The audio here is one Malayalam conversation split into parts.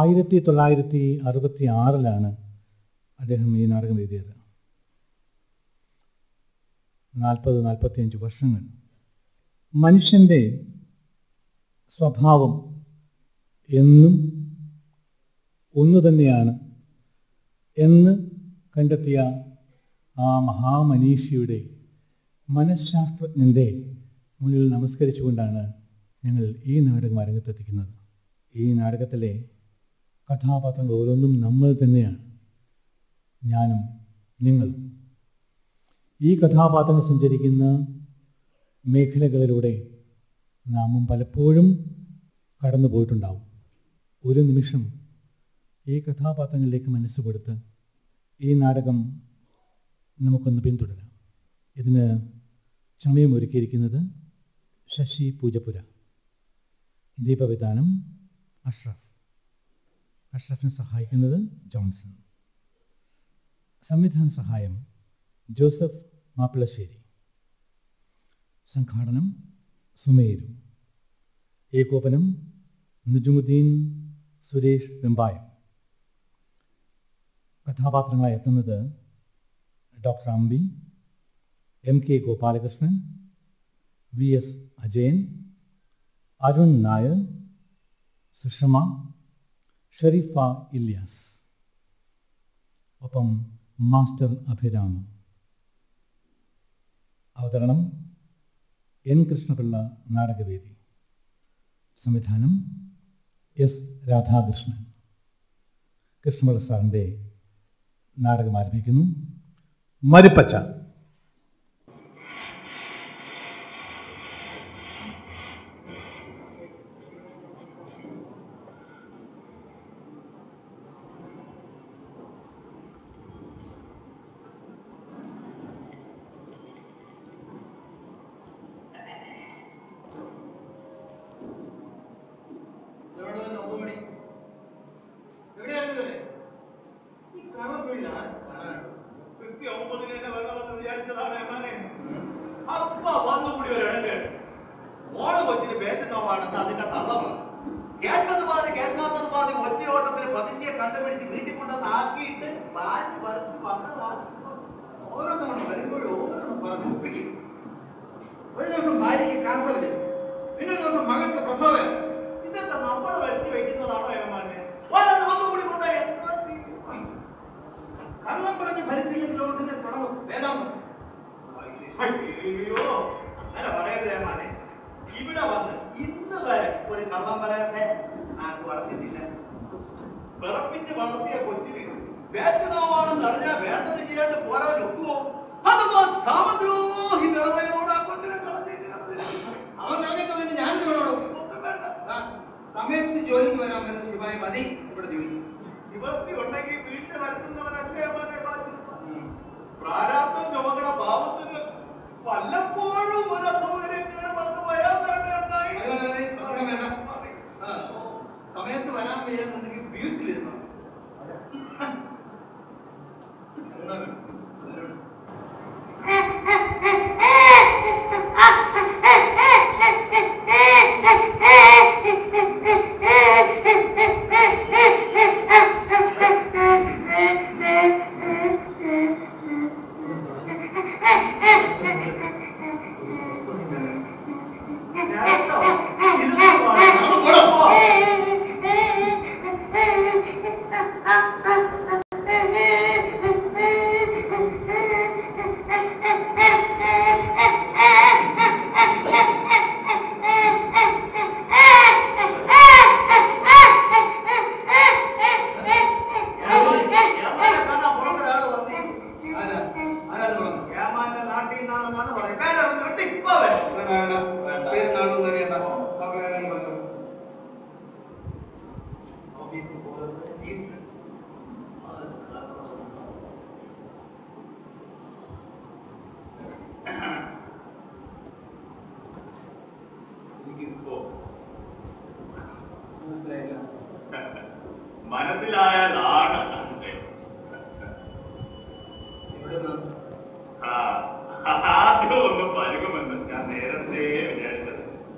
ആയിരത്തി തൊള്ളായിരത്തി അറുപത്തി ആറിലാണ് അദ്ദേഹം ഈ നാടകം എഴുതിയത് നാൽപ്പത് നാൽപ്പത്തിയഞ്ച് വർഷങ്ങൾ മനുഷ്യൻ്റെ സ്വഭാവം എന്നും ഒന്നു തന്നെയാണ് എന്ന് കണ്ടെത്തിയ ആ മഹാമനീഷിയുടെ മനഃശാസ്ത്രജ്ഞൻ്റെ മുന്നിൽ നമസ്കരിച്ചുകൊണ്ടാണ് ഞങ്ങൾ ഈ നാടകം അരങ്ങത്തെത്തിക്കുന്നത് ഈ നാടകത്തിലെ കഥാപാത്രങ്ങൾ ഓരോന്നും നമ്മൾ തന്നെയാണ് ഞാനും നിങ്ങളും ഈ കഥാപാത്രങ്ങൾ സഞ്ചരിക്കുന്ന മേഖലകളിലൂടെ നാമും പലപ്പോഴും കടന്നു പോയിട്ടുണ്ടാവും ഒരു നിമിഷം ഈ കഥാപാത്രങ്ങളിലേക്ക് മനസ്സ് കൊടുത്ത് ഈ നാടകം നമുക്കൊന്ന് പിന്തുടരാം ഇതിന് ചമയം ഒരുക്കിയിരിക്കുന്നത് ശശി പൂജപ്പുര ദീപവിധാനം അഷ്റഫ് അഷ്റഫിനെ സഹായിക്കുന്നത് ജോൺസൺ സംവിധാന സഹായം ജോസഫ് മാപ്പിളശ്ശേരി സംഘാടനം സുമേരു ഏകോപനം നുജുമുദ്ദീൻ സുരേഷ് വെമ്പായം കഥാപാത്രങ്ങളായി എത്തുന്നത് doctor Ambi M K Gopalakrishnan V S Ajayan Arun Nair Sushama Shareefa Ilyas ഒപ്പം മാസ്റ്റർ അഭിരാം അവതരണം എൻ കൃഷ്ണപിള്ള നാടകവേദി സംവിധാനം എസ് രാധാകൃഷ്ണൻ കൃഷ്ണപിള്ള സാറിൻ്റെ നാടകം ആരംഭിക്കുന്നു മരുപ്പച്ച എവിടെ നിന്ന് ഒമ്പത് മണി? എവിടെയാണ് ഇതുവരെ? ഈ കള്ളപ്പുഴ കൃത്യം ഒമ്പതിന് തന്നെ വരണമെന്ന് വിചാരിച്ചതാണ് ഏമാനെ. അപ്പ വന്നുകൂടി ഒരു ഇടങ്ങ്. മോള് കൊച്ചിന് വേറ്റുന്നോവാണെന്ന് അതിന്റെ തള്ളമാണ് കേട്ടത് പാതി കേൾക്കാത്തത് പാതി ഒറ്റയോട്ടത്തിന് പതിഞ്ഞെ കണ്ടുപിടിച്ച് വീട്ടിൽ കൊണ്ടുവന്ന് ആക്കിയിട്ട് പാല് പറിച്ച് വന്നതാണ് ഓരോന്നും വരുമ്പോഴും ഓരോന്നും പറഞ്ഞ് ഒപ്പിക്കും ഒരു ദിവസം ഭാര്യയ്ക്ക് ക്യാൻസർ വരും പിന്നെ ഒരു ദിവസം മകൾക്ക് പ്രസവം ഇതൊക്കെ നമ്മൾ വരുത്തി വെക്കുന്നതാണോ ഏമാനെ വല്ല നമുക്ക് കൂടി കൊണ്ടുപോയി എന്താ ചെയ്യും? കള്ളം പറഞ്ഞ് ഭരിച്ചില്ലെങ്കിലോട്ട് തുടങ്ങും വേദാന്തം അയ്യോ അങ്ങനെ പറയരുത് ഏമാനെ ഇവിടെ വന്ന് ഇന്ന് വരെ ഒരു കള്ളം പറയാതെ ആർക്ക് വളർത്തിയിട്ടില്ല വിറപ്പിച്ച് വളർത്തിയ കൊച്ചിന് വേറ്റനോവാണെന്ന് അറിഞ്ഞാൽ വേണ്ടത് ചെയ്യാണ്ട് പോരാൻ ഒക്കുമോ അതപ്പോ സാമദ്രോഹി നിറവയോട് ആ കൊച്ചിനെ കളഞ്ഞിട്ട് അവൻ പറഞ്ഞിട്ട് ഞാൻ നിങ്ങളോട് ഒന്നും വേണ്ട ആ, സമയത്ത് ജോലിക്ക് വരാൻ വരുന്ന ശിവായി മതി ഇവിടെ ജോലി നിവർത്തി ഉണ്ടെങ്കിൽ വീട്ടിൽ വരുത്തുന്നവനല്ലേ ഏമാനെ കളഞ്ഞു പ്രാരാബ്ദം ചുമകണ പാപത്തിന് വല്ലപ്പോഴും ഒരു അസൗകര്യത്തിന് വന്നു പോയാൽ തന്നെ ഉണ്ടായി മതി, മതി, മതി, അങ്ങനെ വേണ്ട. ആ, സമയത്ത് വരാൻ വയ്യാന്നുണ്ടെങ്കിൽ വീട്ടിലിരുന്നു നേരത്തോ? ഇരുന്ന് പോണം. നമുക്ക് പോവാം. ഏമാനെ കാണാൻ പുറത്തൊരാള് വന്നേ. ആരാ ആരാ തുടങ്ങും ഏമാന്റെ നാട്ടിൽ നിന്നാണെന്നാണ് പറയുന്നത്. വേണ്ട, അതുകൊണ്ട് ഇപ്പൊ വരും. വേണ്ട വേണ്ട പേരുന്നാളൊന്നും അറിയണ്ട നമുക്ക് വേണമെങ്കിൽ വന്നു ഓഫീസിൽ പോകുന്നത് വീട്ടിൽ. എനിക്കിപ്പോ മനസ്സിലായില്ല മനസ്സിലായതാണ് എവിടുന്ന് ആ, ആദ്യം ഒന്ന് പരുകുമെന്ന് ഞാൻ നേരത്തെ വിചാരിച്ചത്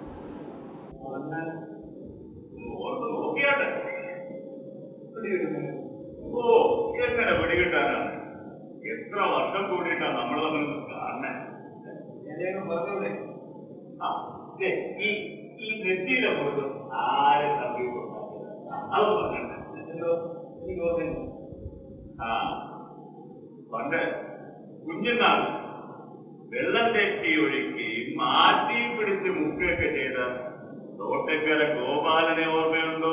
അദ്ദേഹം പറഞ്ഞൂടെ ആ, ദേ, ഈ ഈ നെറ്റിയിലെ മുഴുവൻ ആരെ തമ്മിൽ അത് പറഞ്ഞിട്ടുണ്ട് എന്തോ എനിക്ക് ഓർമ്മയില്ല ആ പണ്ട് കുഞ്ഞുനാൾ വെള്ളം തെറ്റി ഒഴുക്കി മാറ്റി പിടിച്ച് മുക്കുകയൊക്കെ ചെയ്ത തോട്ടക്കര ഗോപാലനെ ഓർമ്മയുണ്ടോ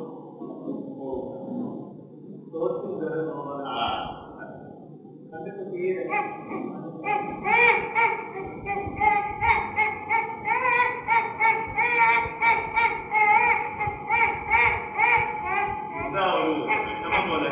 തോറ്റും കയറി പോകാൻ ആ കണ്ടിട്ട് തീരെ എന്താ ഒരു വിഷമം പോലെ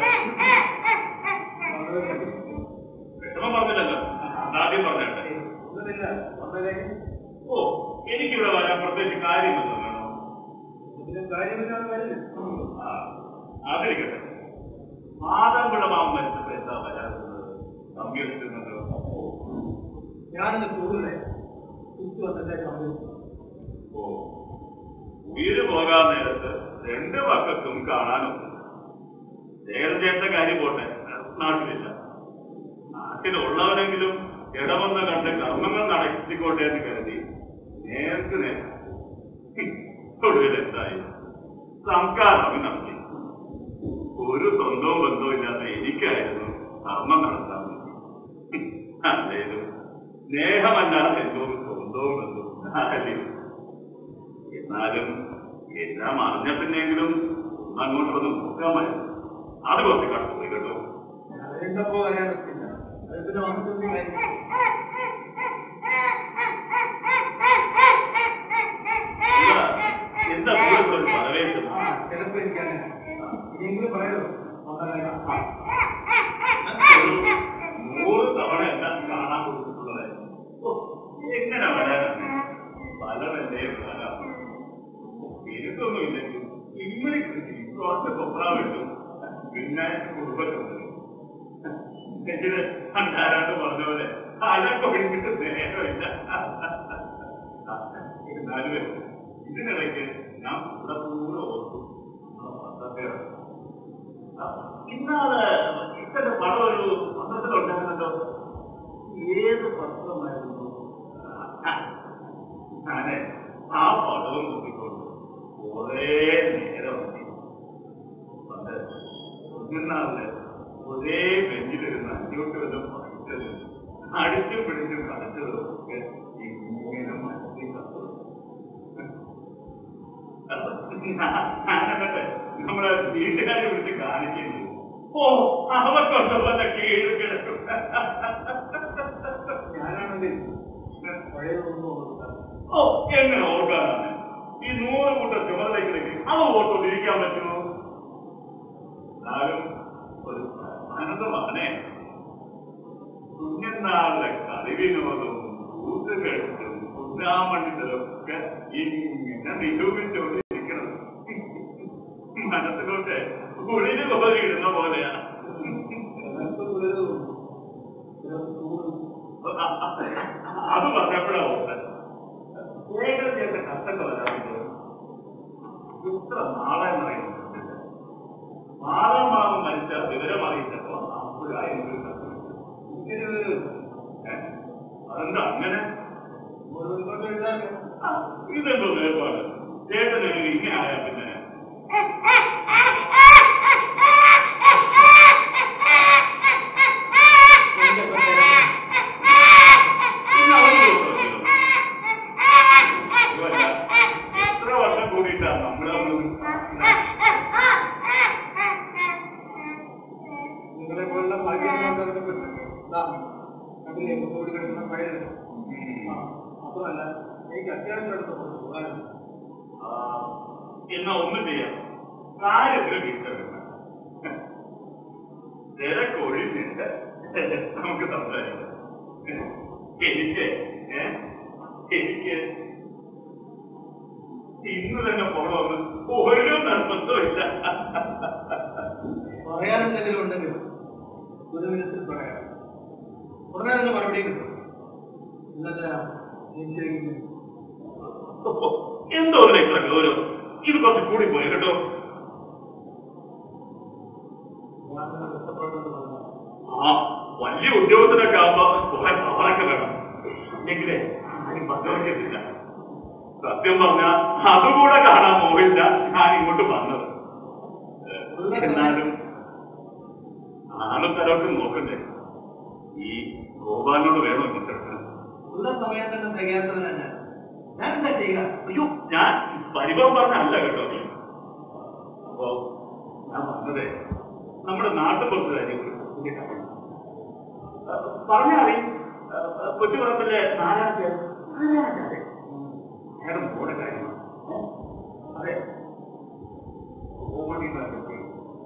വളരെ വിഷമം പറഞ്ഞില്ലല്ലോ ആദ്യം പറഞ്ഞിട്ട് ഒന്നുമില്ല വളരെ ഓ എനിക്കിവിടെ വരാൻ പ്രത്യേകിച്ച് കാര്യമൊന്നും വേണോ ഇതിലും കാര്യമില്ലാതെ വരില്ല ആ, അതിരിക്കട്ടെ മാതാപിട മാം മരിച്ചപ്പോ എന്താ വരാറുള്ളത് സംഭവിച്ചിരുന്നത് ഞാനിന്ന് കൂടുതലേ തിരിച്ചു വന്നിട്ടേ സംഭവിച്ചു ഓ ഉയിര് പോകാൻ നേരത്ത് രണ്ട് പക്കത്തും കാണാനൊന്നും ശേഖരൻ ചേട്ട കാര്യം പോട്ടെ നാട്ടിലില്ല നാട്ടിലുള്ളവരെങ്കിലും ഇടവന്ന് കണ്ട് കർമ്മങ്ങൾ നടത്തിക്കോട്ടെ എന്ന് കരുതി നേർക്ക് നേരം ഒടുവിലെത്തായി സംസ്കാരം നടത്തി ഒരു സ്വന്തവും ബന്ധവും ഇല്ലാത്ത എനിക്കായിരുന്നു കർമ്മം നടത്താൻ വേണ്ടി അല്ലേലും സ്നേഹമല്ലാതെ എന്തോ സ്വന്തവും ബന്ധവും അല്ലേ എന്നാലും എല്ലാം അറിഞ്ഞ പിന്നെങ്കിലും അങ്ങോട്ടൊന്ന് നോക്കാമായിരുന്നു അത് കുറച്ച് കടന്നുപോയി കേട്ടോ അറിയുന്നപ്പോ വരാൻ പറ്റില്ല അത് പിന്നെ വന്നിട്ടൊന്നും കാര്യമില്ല എന്താ എന്താ കൂടെ കൂടെ ഒരു പരവേശം ആ ചിലപ്പോ എനിക്കങ്ങനെ ഇനിയെങ്കിലും പറയൂ വന്നതല്ല. ഒരു നൂറ് തവണ എല്ലാം കാണാൻ കൊടുത്തിട്ടുള്ളത് ഓ, എങ്ങനെ വരാനാണ് പലതല്ലേ വരാം എനിക്കൊന്നും ഇല്ലെങ്കിൽ ഇങ്ങനെ കിട്ടി കുറച്ച് കൊപ്ര കിട്ടും പിന്നെ കുടുംബത്തുണ്ട് ഇതിന് അണ്ടാരാണ്ട് പറഞ്ഞ പോലെ അതൊക്കെ ഒഴിഞ്ഞിട്ട് നേരമില്ല എന്നാലും ഇതിനിടയ്ക്ക് ഞാൻ കൂടെ കൂടെ ഓർത്തു ആ പത്രത്തിൽ ഇന്നാള് ഇത്തരം പടം ഒരു പത്രത്തിലുണ്ടായിരുന്നല്ലോ ഏത് പത്രമായിരുന്നു ഞാന് ആ പടവും നോക്കിക്കൊണ്ട് കുറേ നേരം പണ്ട് കുഞ്ഞുനാളില് ഒരേ ബെഞ്ചിലിരുന്ന് അഞ്ചോട്ട് വല്ലതും പഠിച്ചത് അടിച്ചും പിടിച്ചും കളിച്ചതും ഒക്കെ ഇങ്ങനെ മനസ്സിൽ കത്തു ഞാനൊക്കെ നമ്മളെ വീട്ടുകാരെ വിളിച്ച് കാണിക്കുന്നു ഓ അവർക്കൊക്കെ പോലെ കീഴ് കിടക്കും ഞാനാണെങ്കിൽ പഴയതൊന്നും ഓർക്കാം ഓ എങ്ങനെ ഓർക്കാനാണ് ഈ നൂറ് കൂട്ടം ചുമതലയ്ക്കിടയ്ക്ക് അത് ഓർത്തോണ്ടിരിക്കാൻ പറ്റുമോ എന്നാലും ഒരു ആനന്ദമാണേ കുഞ്ഞനാളിലെ കളിവിനോദവും കൂട്ടുകെട്ടും കുഞ്ഞാമണ്ണിതലൊക്കെ ഇങ്ങനെ നിരൂപിച്ചുകൊണ്ടിരിക്കണം മനസ്സിലോട്ട് ഉള്ളിന് പോലെ ഇടുന്ന പോലെയാ ചിലർക്ക് ഗുരുതരവും ചിലർക്ക് ചൂടും അത് പറഞ്ഞപ്പോഴാ ഓർത്തത് ഏകദേശത്തെ കത്തൊക്കെ വരാറുണ്ട് ഇത്ര നാളെ പറയുന്നുണ്ട് മാതാമാവ് മരിച്ച വിവരം അറിയിച്ചപ്പോ അപ്പോഴായിരുന്നു ഒരു കത്ത് വിട്ടത്. ഇങ്ങനെ ഒരു ഏ? അതെന്താ അങ്ങനെ മുഴുവൻ എഴുതാൻ ആ, ഇതെന്തോ വേർപാട് ചേട്ടനൊരു ഇങ്ങനെ ആയാ പിന്നെ പിന്നെ അവന് കൊടുത്തോ? ഇവല്ല. എത്ര വർഷം കൂടിയിട്ടാ നമ്മളെ ഒന്ന് നിങ്ങളെ പോലുള്ള ഭാഗ്യമുള്ളവർക്ക് അതിലേക്ക് കൂടി കിടക്കുന്ന പഴയത് ആ, മാത്രമല്ല എനിക്ക് അത്യാവശ്യമായിട്ട് പോകാനുണ്ട് ആ, എന്നാ ഒന്നും ചെയ്യാം കാര്യത്തിന് തിരിച്ചറിയണം തിരക്കൊഴിഞ്ഞിട്ട് നമുക്ക് സംസാരിക്കാം എനിക്ക് ഏ? എനിക്ക് ഇന്ന് തന്നെ പോകണമെന്ന് ഒരു നിർബന്ധമില്ല പറയാൻ എന്തെങ്കിലും ഉണ്ടെങ്കിൽ ഒരു മിനിറ്റിൽ പറയാം ഉടനെ തന്നെ മറുപടി കിട്ടും ഇന്നത്തെ നിശ്ചയിക്കുന്നു എന്തോ ഒരു ഇത്ര ഗൗരവം ഇത് കുറച്ച് കൂടി പോയി കേട്ടോ ഞാൻ തന്നെ കഷ്ടപ്പെടുന്നത് പറഞ്ഞു ആ വലിയ ഉദ്യോഗത്തിനൊക്കെ ആവുമ്പോ കുറെ സവാളൊക്കെ വേണം എങ്കിലേ ആരും പങ്കുവയ്ക്കത്തില്ല സത്യം പറഞ്ഞാൽ അതുകൂടെ കാണാൻ പോയില്ല ഞാൻ ഇങ്ങോട്ട് വന്നത് ഏഹ്, എന്നാലും ആളും തലമൊക്കെ നോക്കണ്ടേ ഈ ഗോപാലിനോട് വേണോ ഇങ്ങോട്ട് എടുക്കണം ഉള്ള സമയത്തിന് തികയാത്തവൻ തന്നെ ഞാനെന്താ ചെയ്യുക അയ്യോ ഞാൻ പരിഭവം പറഞ്ഞല്ല കേട്ടോ അപ്പോ ഞാൻ പറഞ്ഞതേ നമ്മുടെ നാട്ടുപുറത്ത് കാര്യം ഒരു പുതിയ കാര്യം പറഞ്ഞാൽ കൊച്ചുപുറത്തിലെ നാരാജ് നാരാജാതെ അയാളുടെ മോടെ കാര്യമാണ് അതെ ഓമണി നാട്ടിൽ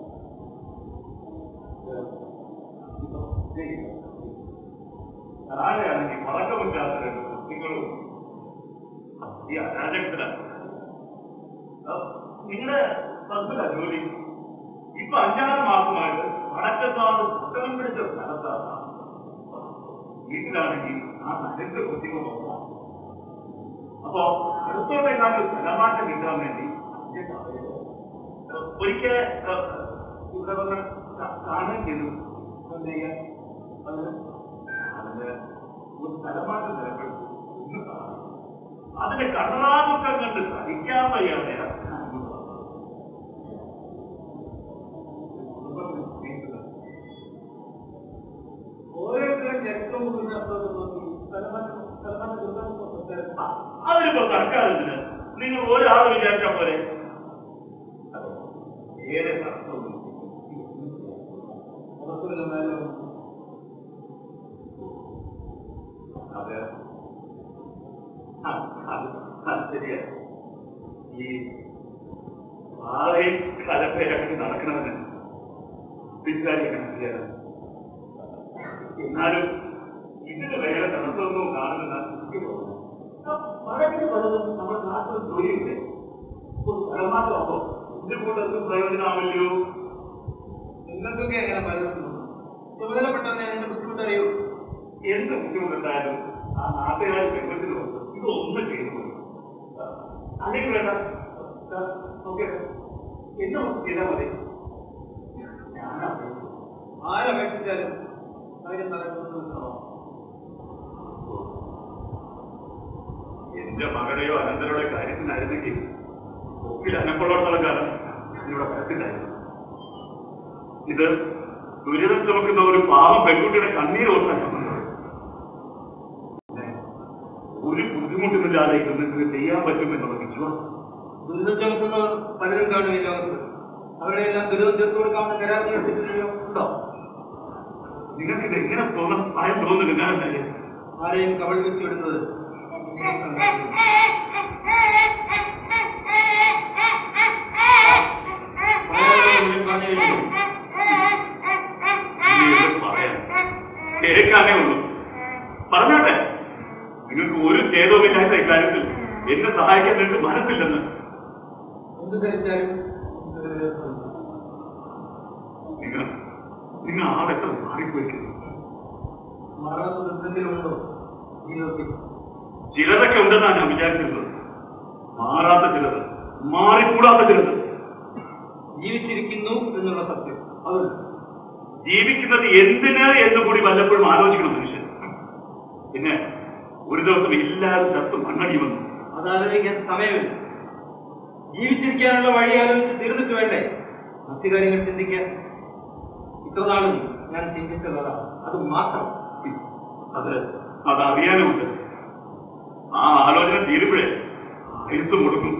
ആരെയാണെങ്കിൽ മറക്കമില്ലാത്ത രണ്ട് കുട്ടികളും ഈ അരാജകത്തിലാണ് നിങ്ങളുടെ സ്ഥലത്തില ജോലി ഇപ്പൊ അഞ്ചാറ് മാസമായിട്ട് വടക്കത്താട് പുസ്തകം പിടിച്ച സ്ഥലത്താണ് വീട്ടിലാണെങ്കിൽ ആ നരന്റെ കുട്ടികൾ നോക്കാം അപ്പോ അടുത്തോട്ടേക്കാട്ട് സ്ഥലമാറ്റം കിട്ടാൻ വേണ്ടി ഒരിക്കൽ ഇവിടെ വന്ന് കാണുകയും ചെയ്തു എന്താ ചെയ്യാ അത് അതിന് ഒരു സ്ഥലമാറ്റം നിലപ്പെടുത്തി ഇന്ന് കാണാം അതിന്റെ കടലാമുക്കം കണ്ട് സഹിക്കാൻ വയ്യാതെ ഓരോരുത്തരും ചരിത്രം അതിനിപ്പോ സർക്കാരിന് നിങ്ങൾ ഒരാൾ വിചാരിച്ചാൽ പോലെ ഏറെ തർക്കമൊന്നും അതെ ആ, അത് അത് ശരിയാ ഈ ആളെയും കലപ്പയാക്കി നടക്കണമെന്ന് വിചാരിക്കണം ശരിയാണ് എന്നാലും ഇതിന് വേറെ തടസ്സമൊന്നും കാണുന്ന എനിക്ക് തോന്നുന്നു വളരെ പലതും നമ്മുടെ നാട്ടിൽ ജോലിയുണ്ട് പരമാറ്റമാകുമ്പോ ഇതിൽ കൂട്ടൊന്നും പ്രയോജനമാവില്ലയോ നിങ്ങൾക്കൊക്കെ എങ്ങനെ പലതും ചുമതലപ്പെട്ടവനെ അതിന്റെ ബുദ്ധിമുട്ടറിയൂ എന്ത് ബുദ്ധിമുട്ടുണ്ടായാലും ആ നാട്ടുകാർ പെൺകുട്ടികൾ ഇതൊന്നും ചെയ്തു അല്ലെങ്കിൽ വേണ്ട ഓക്കെ എന്നെ ഒന്ന് ചെയ്താൽ മതി ഞാനാ ആരപേക്ഷിച്ചാലും കാര്യം നടക്കുന്നു എന്റെ മകളുടെയോ അനന്തരയുടെ കാര്യത്തിനായിരുന്നെങ്കിൽ ഒപ്പിൽ അനപ്പുള്ളോടത്തോളം കാലം ഇവിടെ വരത്തില്ലായിരുന്നു ഇത് ദുരിതം ചുമക്കുന്ന ഒരു പാവം പെൺകുട്ടിയുടെ കണ്ണീര് ഓർത്താൻ ഞാൻ വന്നത്. പിന്നെ ഒരു ബുദ്ധിമുട്ടുമില്ലാതെ ഇത് നിങ്ങൾക്ക് ചെയ്യാൻ പറ്റുമെന്നുള്ള വിശ്വാസം ദുരിതം ചുമക്കുന്നവർ പലരും കാണും ഈ ലോകത്ത് അവരുടെ എല്ലാം ദുരിതം തീർത്തു കൊടുക്കാമെന്ന് കരാർ എടുത്തിട്ടില്ലയോ ഉണ്ടോ നിങ്ങൾക്ക് ഇത് എങ്ങനെ തോന്നുന്നു ഭയം തോന്നുന്നു ഞാൻ ആരെയും കവൾ വെച്ച് വിടുന്നത് പറയാം കേൾക്കാനേ ഉള്ളൂ പറഞ്ഞോട്ടെ നിങ്ങൾക്ക് ഒരു ഛേദവുമില്ലാത്ത ഇക്കാര്യത്തിൽ എന്നെ സഹായിക്കാൻ നിങ്ങൾക്ക് മനസ്സില്ലെന്ന് എന്ത് ധരിച്ചാലും നിങ്ങൾ നിങ്ങൾ ആളെത്ര മാറിപ്പോയിരിക്കുന്നു മാറാത്ത ദുരിതത്തിലുണ്ടോ ജീവിതത്തിൽ ചിലതൊക്കെ ഉണ്ടെന്നാണ് ഞാൻ വിചാരിച്ചിരുന്നത് മാറാത്ത ചിലത് മാറിക്കൂടാത്ത ചിലത് ജീവിച്ചിരിക്കുന്നു എന്നുള്ള സത്യം അത് ജീവിക്കുന്നത് എന്തിന് എന്ന് കൂടി വല്ലപ്പോഴും ആലോചിക്കണം മനുഷ്യൻ പിന്നെ ഒരു ദിവസം ഇല്ലാതെ ചത്ത് മണ്ണടിയുമെന്ന് അതാലോചിക്കാൻ സമയമില്ല ജീവിച്ചിരിക്കാനുള്ള വഴി ആലോചിച്ച് തീർന്നിട്ട് വേണ്ടേ മറ്റു കാര്യങ്ങൾ ചിന്തിക്കാൻ ഇത്രനാളും ഞാൻ ചിന്തിച്ചത് അതാ അത് മാത്രം അത് അത് അറിയാനുമുണ്ട് ആ ആലോചന തീരുമ്പോഴേ ആയുസ് കൊടുക്കും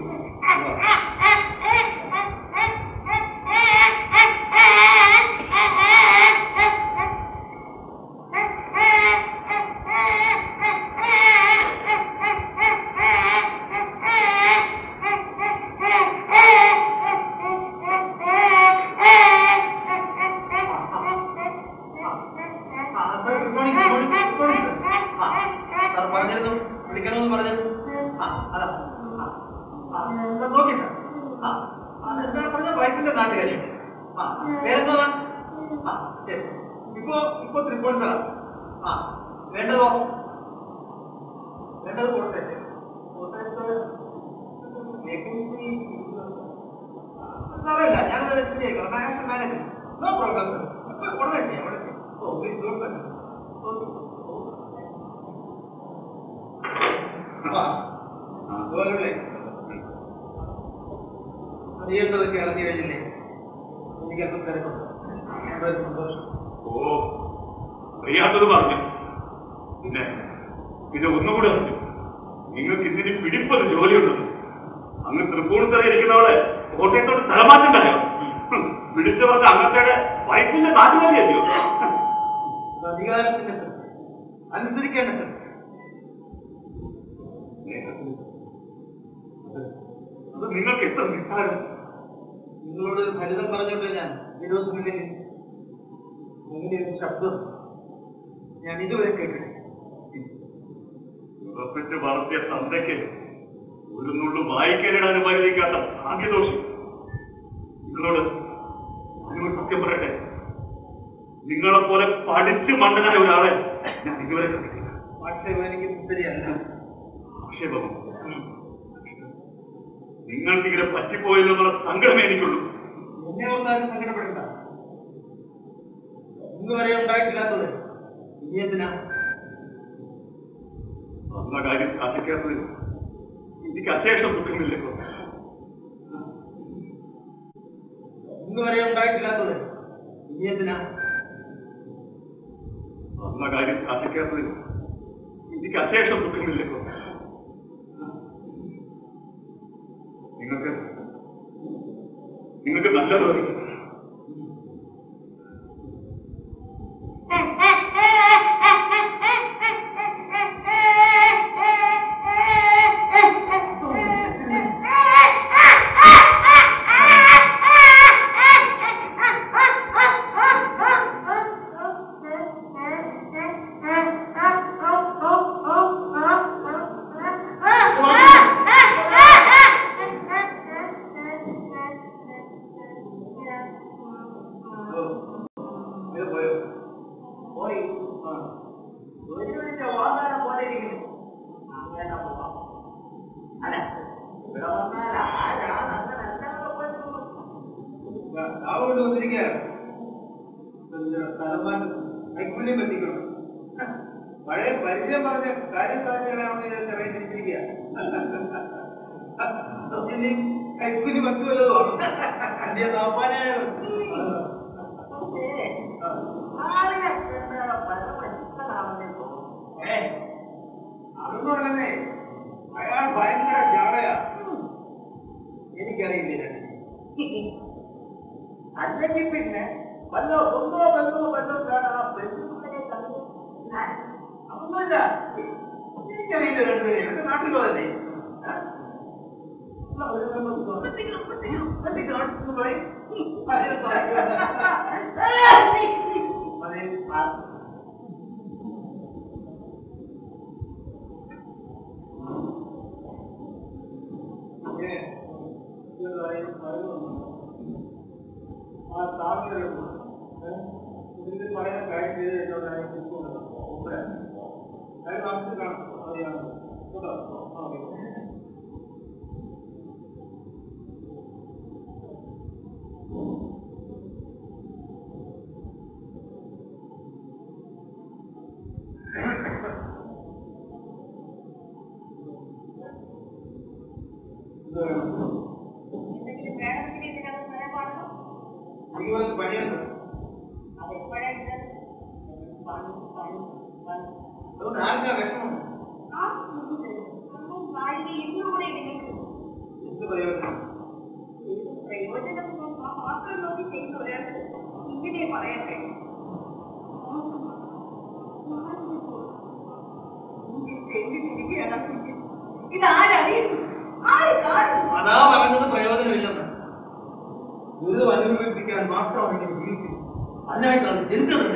സാർ പറഞ്ഞിരുന്നു വിളിക്കണമെന്ന് പറഞ്ഞിരുന്നു ആ അതാ ആ, ആ, സാർ നോക്കി സാർ ആ ആ, എന്താണ് പറഞ്ഞ വയറ്റിന്റെ നാട്ടുകാരി ആ പേരെന്താ ആ ശരി ഇപ്പോ ഇപ്പോ തൃപ്പൂണിത്തറ ആ വേണ്ടതോ വേണ്ടത് കോട്ടയത്ത് കോട്ടയത്ത് വേക്കൻസി സാറല്ല ഞാനത് ശരിയാക്കാം manage manage no problem sir ഉടനെ ചെയ്യാം ഉടനെ ചെയ്യാം ഓ പ്ലീസ് ഡോണ്ട് ഓക്കെ അതുപോലെ അറിയേണ്ടതൊക്കെ അറിഞ്ഞു കഴിഞ്ഞില്ലേ എനിക്കല്പം തിരക്കുണ്ട് വളരെ സന്തോഷം ഓ അറിയാത്തത് പറഞ്ഞു പിന്നെ പിന്നെ ഒന്നുകൂടെ പറഞ്ഞു നിങ്ങൾക്ക് ഇതിന് പിടിപ്പത് ജോലിയുണ്ടെന്ന് അങ്ങ് തൃപ്പൂണിത്തറ ഇരിക്കുന്നവളെ കോട്ടയത്തോട് സ്ഥലമാറ്റം കഴിയോ പിടിച്ചവർക്ക് അങ്ങത്തെ വൈഫിന്റെ കാറ്റുമതിയല്ലോ ഇത് അധികാരത്തിന്റെ തെറ്റ്. അനുസരിക്കേണ്ട തെറ്റ്. അത് നിങ്ങൾക്ക് എത്ര നിസ്സാരം നിങ്ങളോട് ഒരു ഫലിതം പറഞ്ഞോട്ടെ ഞാൻ വിരോധമില്ലെങ്കിൽ അങ്ങനെ ഒരു ശബ്ദം ഞാൻ ഇതുവരെ കേട്ടിട്ടില്ല ഉറപ്പിച്ച് വളർത്തിയ തന്തയ്ക്ക് ഒരു നുള്ളു വായിക്കാനിടാൻ അനുഭവിക്കാത്ത ഭാഗ്യദോഷി നിങ്ങളോട് നിങ്ങളോട് സത്യം പറയട്ടെ നിങ്ങളെ പോലെ പഠിച്ച് മണ്ടനായ ഒരാളെ ഞാൻ ഇതുവരെ കണ്ടിട്ടില്ല ആക്ഷേപം എനിക്ക് ശരിയല്ല ആക്ഷേപം നിങ്ങൾക്ക് ഇങ്ങനെ പറ്റിപ്പോയില്ലെന്നുള്ള സങ്കടമേ എനിക്കുള്ളൂ എന്നെ ഒന്നാലും സങ്കടപ്പെടണ്ട ഇന്ന് വരെ ഉണ്ടായിട്ടില്ലാത്തത് ഇനി എന്തിനാ അന്ന കാര്യം സാധിക്കാത്തത് എനിക്ക് അശേഷം ദുഃഖമില്ലല്ലോ ഇന്ന് വരെ ഉണ്ടായിട്ടില്ലാത്തത് ഇനി എന്തിനാ അന്ന കാര്യം സാധിക്കാത്തത് എനിക്ക് അശേഷം ദുഃഖമില്ലല്ലോ നിങ്ങൾക്ക് നിങ്ങൾക്ക് നല്ലത് വരും ഇത് പോയോ പോയി ആ. ഒരു മിനിറ്റ് വാങ്ങാൻ പോലെ ഇരിക്കുന്നു അങ്ങനെ പോവാം അല്ല ഇവിടെ വന്നാൽ ആരാണ് അങ്ങനെ അല്ലാതെ പറ്റുള്ളൂ അവിടെ വന്നിരിക്കുകയാണ് സ്ഥലമാൻ കൈക്കൂല്യം എത്തിക്കണം പഴയ പരിചയം പറഞ്ഞ കാര്യം സാധ്യതകളാണെന്ന് ഞാൻ അറിയിച്ചിരിക്കുക കൈക്കൂലി മറ്റു വല്ലതുമാണ് എന്റെ നാപ്പാനായാണ് ഏ, അതെന്ന് പറഞ്ഞേ അയാൾ ഭയങ്കര ജാടയാ എനിക്കറിയില്ല അല്ലെങ്കിൽ പിന്നെ വല്ല ഒന്നോ ബന്ധമോ ബന്ധം കാണാൻ ആ ബന്ധുക്കളെ കണ്ടു അതൊന്നുമില്ല എനിക്കറിയില്ല രണ്ടുപേരെ എന്റെ നാട്ടിലോ തന്നെ ആ? എന്നാ ഒരു ബന്ധം ഉണ്ടോ? എത്തിക്കണം, എത്തിക്കണം, എത്തിക്കണം എന്ന് പറയും. ഉം, അതിന് പറയും. അതെ, ആ. ഏ, ഇത് പറയും, പറയുന്നു. ആ താമരയുണ്ട് ഇതിൽ പറയുന്ന കാര്യം ചെയ്ത് എന്നോട് ഞാൻ തിരിച്ചുകൊണ്ടു അത് നമുക്ക് കാണാം അറിയാം കേട്ടോ ആ, ഓക്കേ. ഇത് വേണം. എനിക്ക് വന്ന് പണിയുണ്ട് അതുകൊണ്ട് ആർക്കാ വിഷമം എന്ത് പ്രയോജനം ഇതാരറിയുന്നു ആര് കാണുന്നു അതാ പറഞ്ഞത് പ്രയോജനമില്ലെന്ന് ഗുരു അനുഭവിപ്പിക്കാൻ മാത്രമാണ് ഇങ്ങനെ ജീവിക്കുന്നത് അതിനായിട്ട് അത് ജനിച്ചു തന്നെ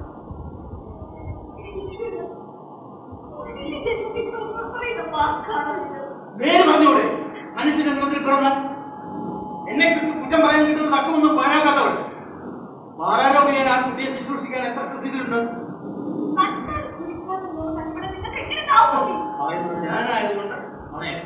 നേരെ പറഞ്ഞോടെ മനുഷ്യ ജന്മത്തിൽ പിറന്ന എന്നെ കുറിച്ച് കുറ്റം പറയാൻ കിട്ടുന്ന തക്കമൊന്നും പാഴാക്കാത്തവൾ മാറാരോഗ്യ ഞാൻ ആ കുട്ടിയെ ശുശ്രൂഷിക്കാൻ എത്ര ശ്രദ്ധിച്ചിട്ടുണ്ട് ആയിരുന്നു ഞാനായതുകൊണ്ട് പറയാം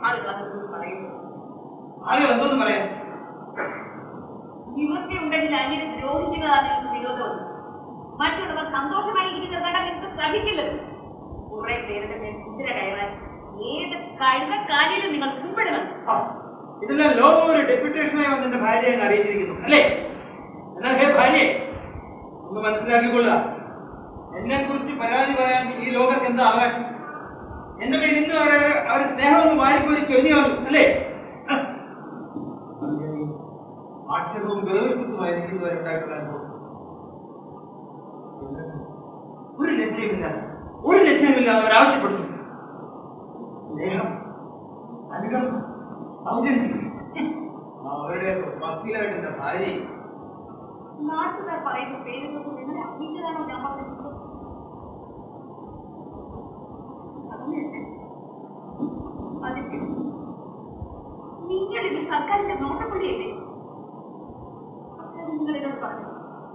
ആളുകൾ അതൊന്നും പറയുന്നു ആളുകൾ എന്തോന്ന് പറയാം നിവൃത്തി ഉണ്ടെങ്കിൽ അങ്ങനെ ദ്രോഹിക്കുന്നതാണ് നിങ്ങൾക്ക് വിരോധം മറ്റുള്ളവർ സന്തോഷമായി ഇരിക്കുന്നത് കണ്ടാൽ നിങ്ങൾക്ക് സഹിക്കില്ലത് കുറെ പേരുടെ മേൽ കുതിര കയറാൻ ഏത് കഴുതക്കാലിലും നിങ്ങൾ കുമ്പിടണം ആ, ഇതെല്ലാം ലോകം ഒരു ഡെപ്യൂട്ടേഷനായി വന്ന് എന്റെ ഭാര്യയെ അങ്ങ് അറിയിച്ചിരിക്കുന്നു അല്ലേ എന്നാൽ ഹേ ഭാര്യയെ ഒന്ന് മനസ്സിലാക്കിക്കൊള്ളുക എന്നെ കുറിച്ച് പരാതി പറയാൻ ഈ ലോകത്ത് എന്താ അവകാശം എന്റെ പേര് ഇന്ന് അവരെ അവരെ സ്നേഹം ഒന്ന് വാരിക്കോരി ചൊല്ലിയാവും അല്ലേ ആ. ആക്ഷേപവും ഗൗരവത്തുമായി ഇരിക്കുന്നവരുണ്ടായിട്ടുള്ള അനുഭവം ഒരു ലക്ഷ്യമില്ല ഒരു ലക്ഷ്യമില്ല അവർ ആവശ്യപ്പെടുന്നു സ്നേഹം അനുകം സൗജന്യം അവരുടെ ഭക്തിയായിട്ട് എന്റെ ഭാര്യ നാട്ടുകാർ പറയുന്ന പേരുകൾ നിങ്ങൾ അറിയിച്ചതാണോ ഞാൻ പറഞ്ഞത് അതിന് അതിന് നിങ്ങൾ ഇത് സർക്കാരിന്റെ നോട്ടപ്പുള്ളിയല്ലേ നിങ്ങളിത് പറഞ്ഞു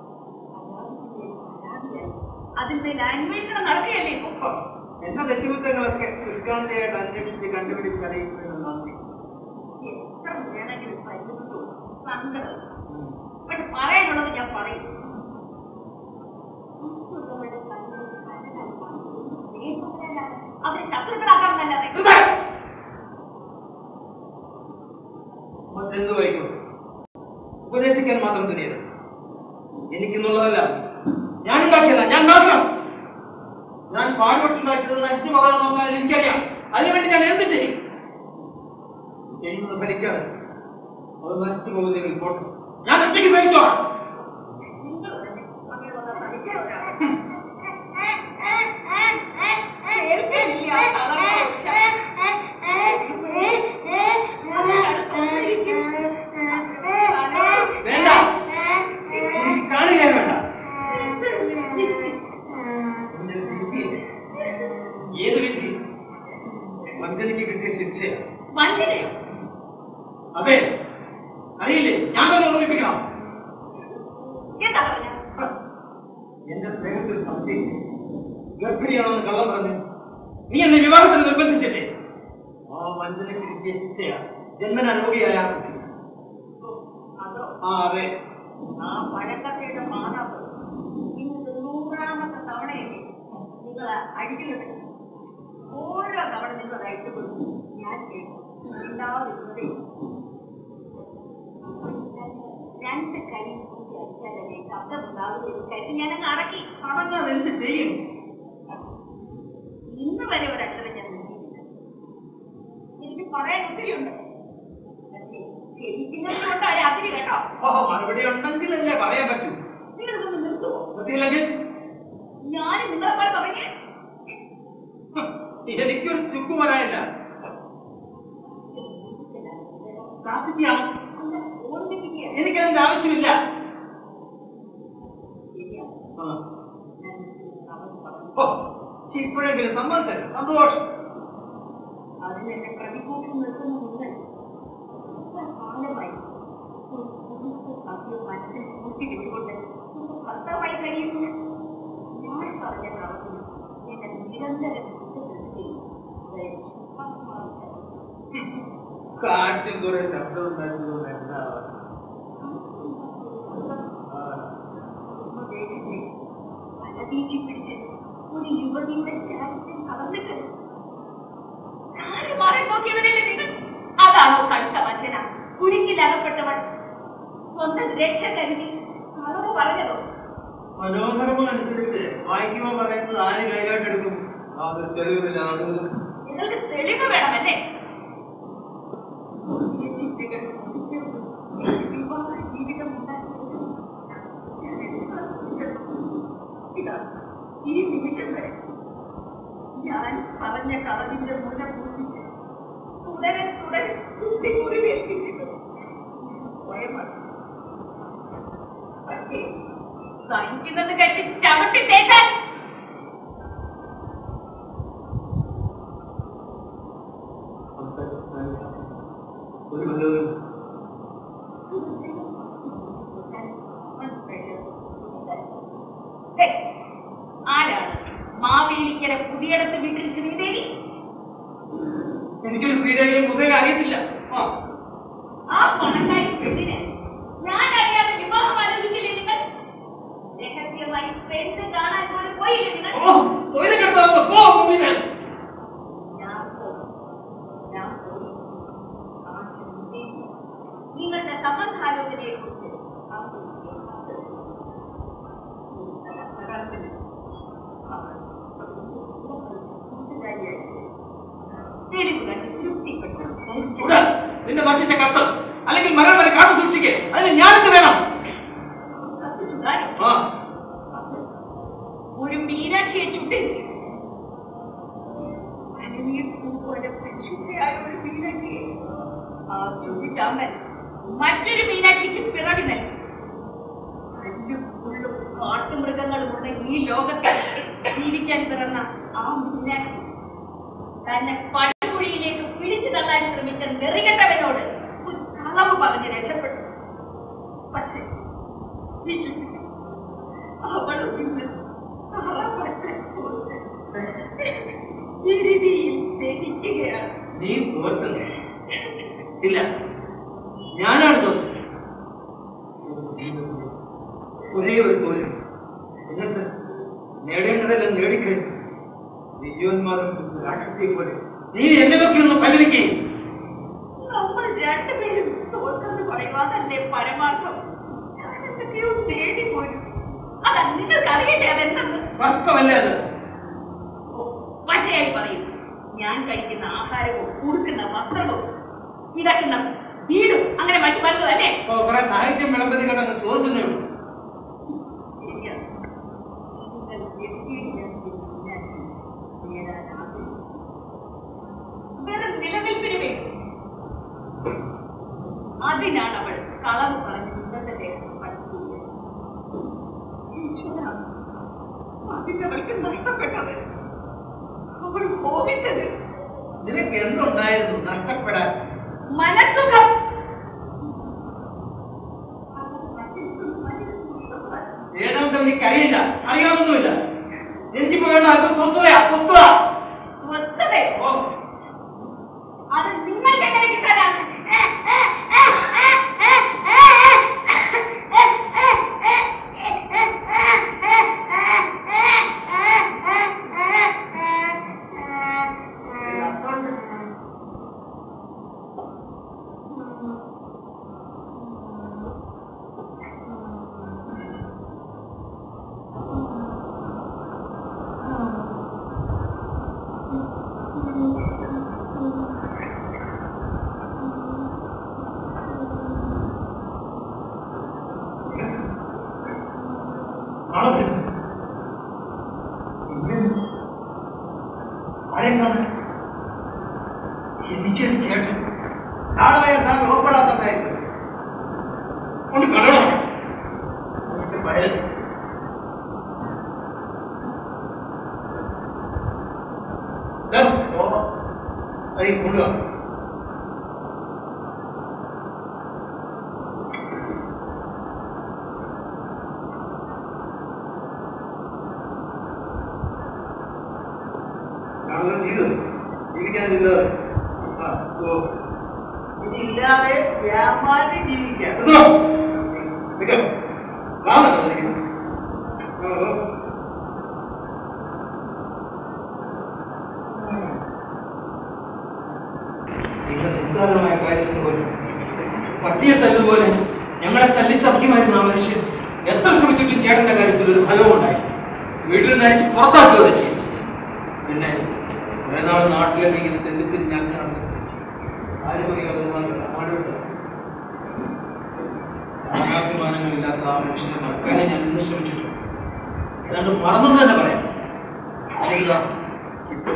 അതിന്മേൽ അന്വേഷണം നടക്കുകയല്ലേ ഇപ്പൊ എന്ന തെറ്റുകുറ്റങ്ങളൊക്കെ കൃഷ്ണാന്തിയായിട്ട് അന്വേഷിച്ച് കണ്ടുപിടിച്ച് അറിയിക്കുന്നത് നന്ദി എത്ര വേണമെങ്കിലും പരിഹരിച്ചു സങ്കടം പക്ഷെ പറയാനുള്ളത് ഞാൻ പറയും അവരെ ശത്രുക്കളാക്കാമെന്നല്ലാതെ മറ്റെന്ത് വൈകും ഉപദേശിക്കാൻ മാത്രം തുനിയത് എനിക്കെന്നുള്ളതല്ല ഞാൻ ഉണ്ടാക്കിയതാ ഞാൻ ഉണ്ടാക്കണം ഞാൻ പാടുപെട്ടുണ്ടാക്കിയത് നശിച്ചു പോകാൻ നോക്കാൻ എനിക്കറിയാം അതിനുവേണ്ടി ഞാൻ എന്ത് ചെയ്യും ചെയ്യുന്നത് ഫലിക്കാതെ അത് നശിച്ചു പോകുന്നെങ്കിൽ പോട്ടെ ഞാൻ ഒറ്റയ്ക്ക് ഭരിച്ചോളാം നിങ്ങൾ തന്നെ അങ്ങനെയുള്ള പഠിക്കാവുന്നതാണ്. കേൾക്കുന്നില്ല ആ വേണ്ട എനിക്ക് കാണുകയേ വേണ്ട ഇതിന്റെ വിധിയില്ലേ? ഏത് വിധി വഞ്ചനയ്ക്ക് കിട്ടിയ ശിക്ഷയാണ് വഞ്ചനയോ അതെ അറിയില്ലേ ഞാൻ തന്നെ ഓർമ്മിപ്പിക്കണം എന്താ പറഞ്ഞ എന്റെ സ്നേഹത്തിൽ സംശയം ഗർഭിണിയാണെന്ന് കള്ളം പറഞ്ഞു നീ എന്നെ വിവാഹത്തിന് നിർബന്ധിച്ചില്ലേ ആ വഞ്ചനയ്ക്ക് കിട്ടിയ ശിക്ഷയാ ജന്മന അനുഭവിയായ ആ കുട്ടി. അതോ ആ അതെ ആ പഴക്കഥയുടെ മാതാവ് ഇന്ന് നൂറാമത്തെ തവണയല്ലേ നിങ്ങൾ അടിക്കുന്നത് ഓരോ തവണ നിങ്ങൾ അത് അടിക്കപ്പെടുന്നു ഞാൻ കേൾക്കും ഉണ്ടാവുന്നതേ രണ്ട് കൈ കൂട്ടി അടിച്ചാലല്ലേ ശബ്ദം ഉണ്ടാവുകയും കരുതി ഞാനങ്ങ് അടക്കി അടങ്ങാതെ എന്ത് ചെയ്യും ഇന്ന് വരെ ഒരു അക്ഷരം ഞാൻ നോക്കിയിട്ടില്ല എനിക്ക് പറയാൻ ഒത്തിരിയുണ്ട് പക്ഷേ ക്ഷമിക്കുന്നതിനോട്ട് ഒരു അതിര് കേട്ടോ ഓ മറുപടി ഉണ്ടെങ്കിലല്ലേ പറയാൻ പറ്റൂ നിങ്ങളിതൊന്ന് നിർത്തുവോ പറ്റിയില്ലെങ്കിൽ ഞാൻ നിങ്ങളെ പോലെ തുടങ്ങി ഹും, എനിക്കൊരു ചുക്കുമരായില്ല പ്രാർത്ഥിക്കാം ഒന്ന് ഓർമ്മിപ്പിക്കുക എനിക്കതിന്റെ ആവശ്യമില്ല ശരിയാണ് ആ. ഞാൻ അവൻ പറഞ്ഞു ഓ ഇപ്പോഴെങ്കിലും സമ്മതം സന്തോഷം അതിന് എന്നെ പ്രതികൂട്ടം നിൽക്കുന്ന നിങ്ങൾ എത്ര കാലമായി ഒരു കുടുംബ സഭ്യം മനസ്സിൽ കൂട്ടിക്കിട്ടുകൊണ്ട് ഭർത്താവായി കഴിയുന്നു ഞാൻ പറഞ്ഞ പ്രവർത്തനം എന്നെ നിരന്തരം കുറ്റപ്പെടുത്തുകയും അത് വിശ്വാസമാവില്ല. കാറ്റിൽ കുറെ ശബ്ദം ഉണ്ടായിരുന്നത് എന്താ ആ, ദേഹത്തെ അലതീച്ചി പിടിച്ച് ഒരു യുവതിയുടെ ചാരിത്യം കവർന്നിട്ട് കാര്യം മാറി നോക്കിയവരല്ലേ നിങ്ങൾ അതാണോ കടുത്ത വഞ്ചന കുടുക്കിൽ അകപ്പെട്ടവൾ സ്വന്തം രക്ഷ കരുതി കളവ് പറഞ്ഞതോ മനോധർമ്മമനുസരിച്ച് വായിക്കുമ്പോൾ പറയുന്നത് ആര് കൈകാട്ടെടുക്കും യാതൊരു തെളിവില്ല നടക്കുന്നത് നിങ്ങൾക്ക് തെളിവ് വേണമല്ലേ വിവാഹ ജീവിതം ഉണ്ടാക്കിയത് ഇതാ ഈ നിമിഷം വരെ ഞാൻ പറഞ്ഞ കളവിന്റെ മുന പൂജിച്ച് തുടരെ തുടരെ കുത്തി മുറിവേൽപ്പിച്ചിട്ടുണ്ട് സ്വയമാണ് പക്ഷേ സഹിക്കുന്നത് കെട്ടി ചവിട്ടി തേക്കാൻ ഒരു വല്ലവരും ദേ, ആരാണ് മാവേലിക്കര പുതിയടത്ത് വീട്ടിൽ ശ്രീദേവി എനിക്കൊരു ശ്രീദേവിയെ മുതലേ അറിയത്തില്ല ആ ആ പണക്കാരി പെണ്ണിനെ ഞാൻ അറിയാതെ വിവാഹം ആലോചിക്കില്ലേ നിങ്ങൾ രഹസ്യമായി പെണ്ണ് കാണാൻ പോലും പോയില്ലേ നിങ്ങൾ ഓ തൊഴിലെടുത്തോ പോ മുമ്പിൽ ഞാൻ പോയി. ഞാൻ പോയി. ആ ശുദ്ധി നിങ്ങളുടെ സംബന്ധാലോചനയെ കുറിച്ച് തെളിവ് കണ്ട് തൃപ്തിപ്പെട്ടു ഇവിടെ നിന്റെ മറ്റിന്റെ കത്ത് അല്ലെങ്കിൽ മരണം വരെ കാത്തു സൂക്ഷിക്കേ അതിന് ഞാനെന്ത് വേണം ആ ഒരു മീനാക്ഷിയെ ചുട്ടിരിക്കും പോലെ പരിശുദ്ധയായ ഒരു മീനാക്ഷിയെ ആ ചുട്ടിച്ചാമ്പൻ മറ്റൊരു മീനാക്ഷിക്ക് പിറവി നൽകി അല്ലും പുള്ളും കാട്ടുമൃഗങ്ങളുമുള്ള ഈ ലോകത്ത് ജീവിക്കാൻ പിറന്ന ആ മീനാക്ഷി തന്നെ പടുകുഴിയിലേക്ക് പിടിച്ചു തള്ളാൻ ശ്രമിച്ച നെറികെട്ടവനോട് ഒരു കളവ് പറഞ്ഞ് രക്ഷപ്പെട്ടു പക്ഷേ വിശ്വസിക്കും അവൾ ഇന്ന് ഇരിതിയിൽ ദഹിക്കുകയാണ് നീ തോൽക്കുന്നു ഇല്ല ഞാനാണ് തോന്നുന്നത് ഒരേ ഒരു തോൽവി എന്നിട്ട് നേടേണ്ടതെല്ലാം നേടിക്കഴിഞ്ഞു വിജയോന്മാദം രാക്ഷസിയെ പോലെ നീ എന്നതൊക്കെ ഒന്ന് പല്ലവിക്കുകയും നമ്മൾ രണ്ടുപേരും തോൽക്കെന്ന് പറയുവാതല്ലേ പരമാർത്ഥം ഞാൻ എന്തൊക്കെയോ നേടി പോരും അതാ നിങ്ങൾക്ക് അറിയട്ടെ അതെന്തെന്ന് വാസ്തവല്ല അത് പച്ചയായി പറയും ഞാൻ കഴിക്കുന്ന ആഹാരവും ഉടുക്കുന്ന വസ്ത്രവും ഇടക്കുന്ന വീടും അങ്ങനെ മറ്റു പലതും അല്ലേ ഇപ്പൊ കുറെ സാഹിത്യം വിളമ്പതി കണ്ടെന്ന് തോന്നുന്നേ ഉള്ളൂ ശരിയാണ്. നിങ്ങൾ വ്യക്തിയെ ഞാൻ നേടാൻ ആഗ്രഹിക്കുന്നു. വെറും നിലനിൽപ്പിന് വേണ്ടി അതിനാണ് അവൾ കളവ് പറഞ്ഞ് ഇന്നത്തെ ദേഹം പഠിക്കുന്നത് ഈശ്വരാ, അതിനവൾക്ക് നഷ്ടപ്പെട്ടത് അവൾ മോഹിച്ചത് നിനക്ക് എന്തുണ്ടായിരുന്നു നഷ്ടപ്പെടാൻ മനസ്സുഖം ഏതാണ്ട് എനിക്ക് അറിയില്ല അറിയാവുന്നുമില്ല എനിക്കിപ്പോ വേണ്ട അത് സ്വന്തയാ സ്വന്തമാ സ്വസ്ഥതയോ ഓ അത് നിങ്ങൾക്ക് എങ്ങനെ കിട്ടാനാണ് ആണോ ആരെന്താണ് എനിക്കൊരു ചേട്ടൻ നാളെ താൻ ഉറപ്പെടാത്തതായിരുന്നു ഒന്ന് കടണം വയൽ അത് കൊണ്ടുവാ കാരണം ജീവിതം ജീവിക്കാനില്ലാതെ ആ ഓ ഇല്ലാതെ വ്യാപാരം ജീവിക്കാം എടുത്തോ. നിൽക്കാം. വാങ്ങുന്നോ നിൽക്കുന്നത്? ഓ, ഓ. നിങ്ങൾ നിസ്സാരമായ കാര്യത്തിന് പോലും പട്ടിയെ തല്ലുപോലെ ഞങ്ങളെ തല്ലിച്ചതയ്ക്കുമായിരുന്നു ആ മനുഷ്യൻ എത്ര ശ്രമിച്ചിട്ടും ചേട്ടന്റെ കാര്യത്തിൽ ഒരു ഫലവും ഉണ്ടായി വീട്ടിൽ നയിച്ച് പുറത്താക്കുക ചെയ്യും പിന്നെ കുറെ നാൾ നാട്ടിലേക്ക് ഇങ്ങനെ തെന്നിത്തിന് ഞാൻ നടന്നു ാഭിമാനങ്ങളില്ലാത്ത ആ മനുഷ്യനെ മറക്കാനേ ഞാൻ ഇന്ന് ശ്രമിച്ചിട്ടുണ്ട് ഏതാണ്ട് മറന്നു തന്നെ പറയാം അല്ലെങ്കിൽ ദാ ഇപ്പോ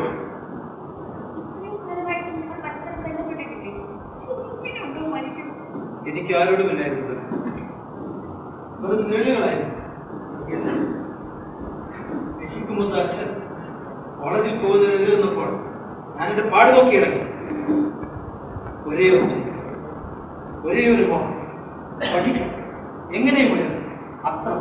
എനിക്ക് ആരോടുമില്ലായിരുന്നത് വെറും നേടുകളായിരുന്നു എന്ന് രക്ഷിക്കുമ്പോൾ അച്ഛൻ കോളേജിൽ പോകുന്നതിനെതിരെ വന്നപ്പോൾ ഞാൻ എന്റെ പാട് നോക്കി ഇറങ്ങി ഒരേ ഒരു ചിന്ത, ഒരേ ഒരു മോഹം പഠിക്കണം എങ്ങനെയും മുന്നേറും അത്ര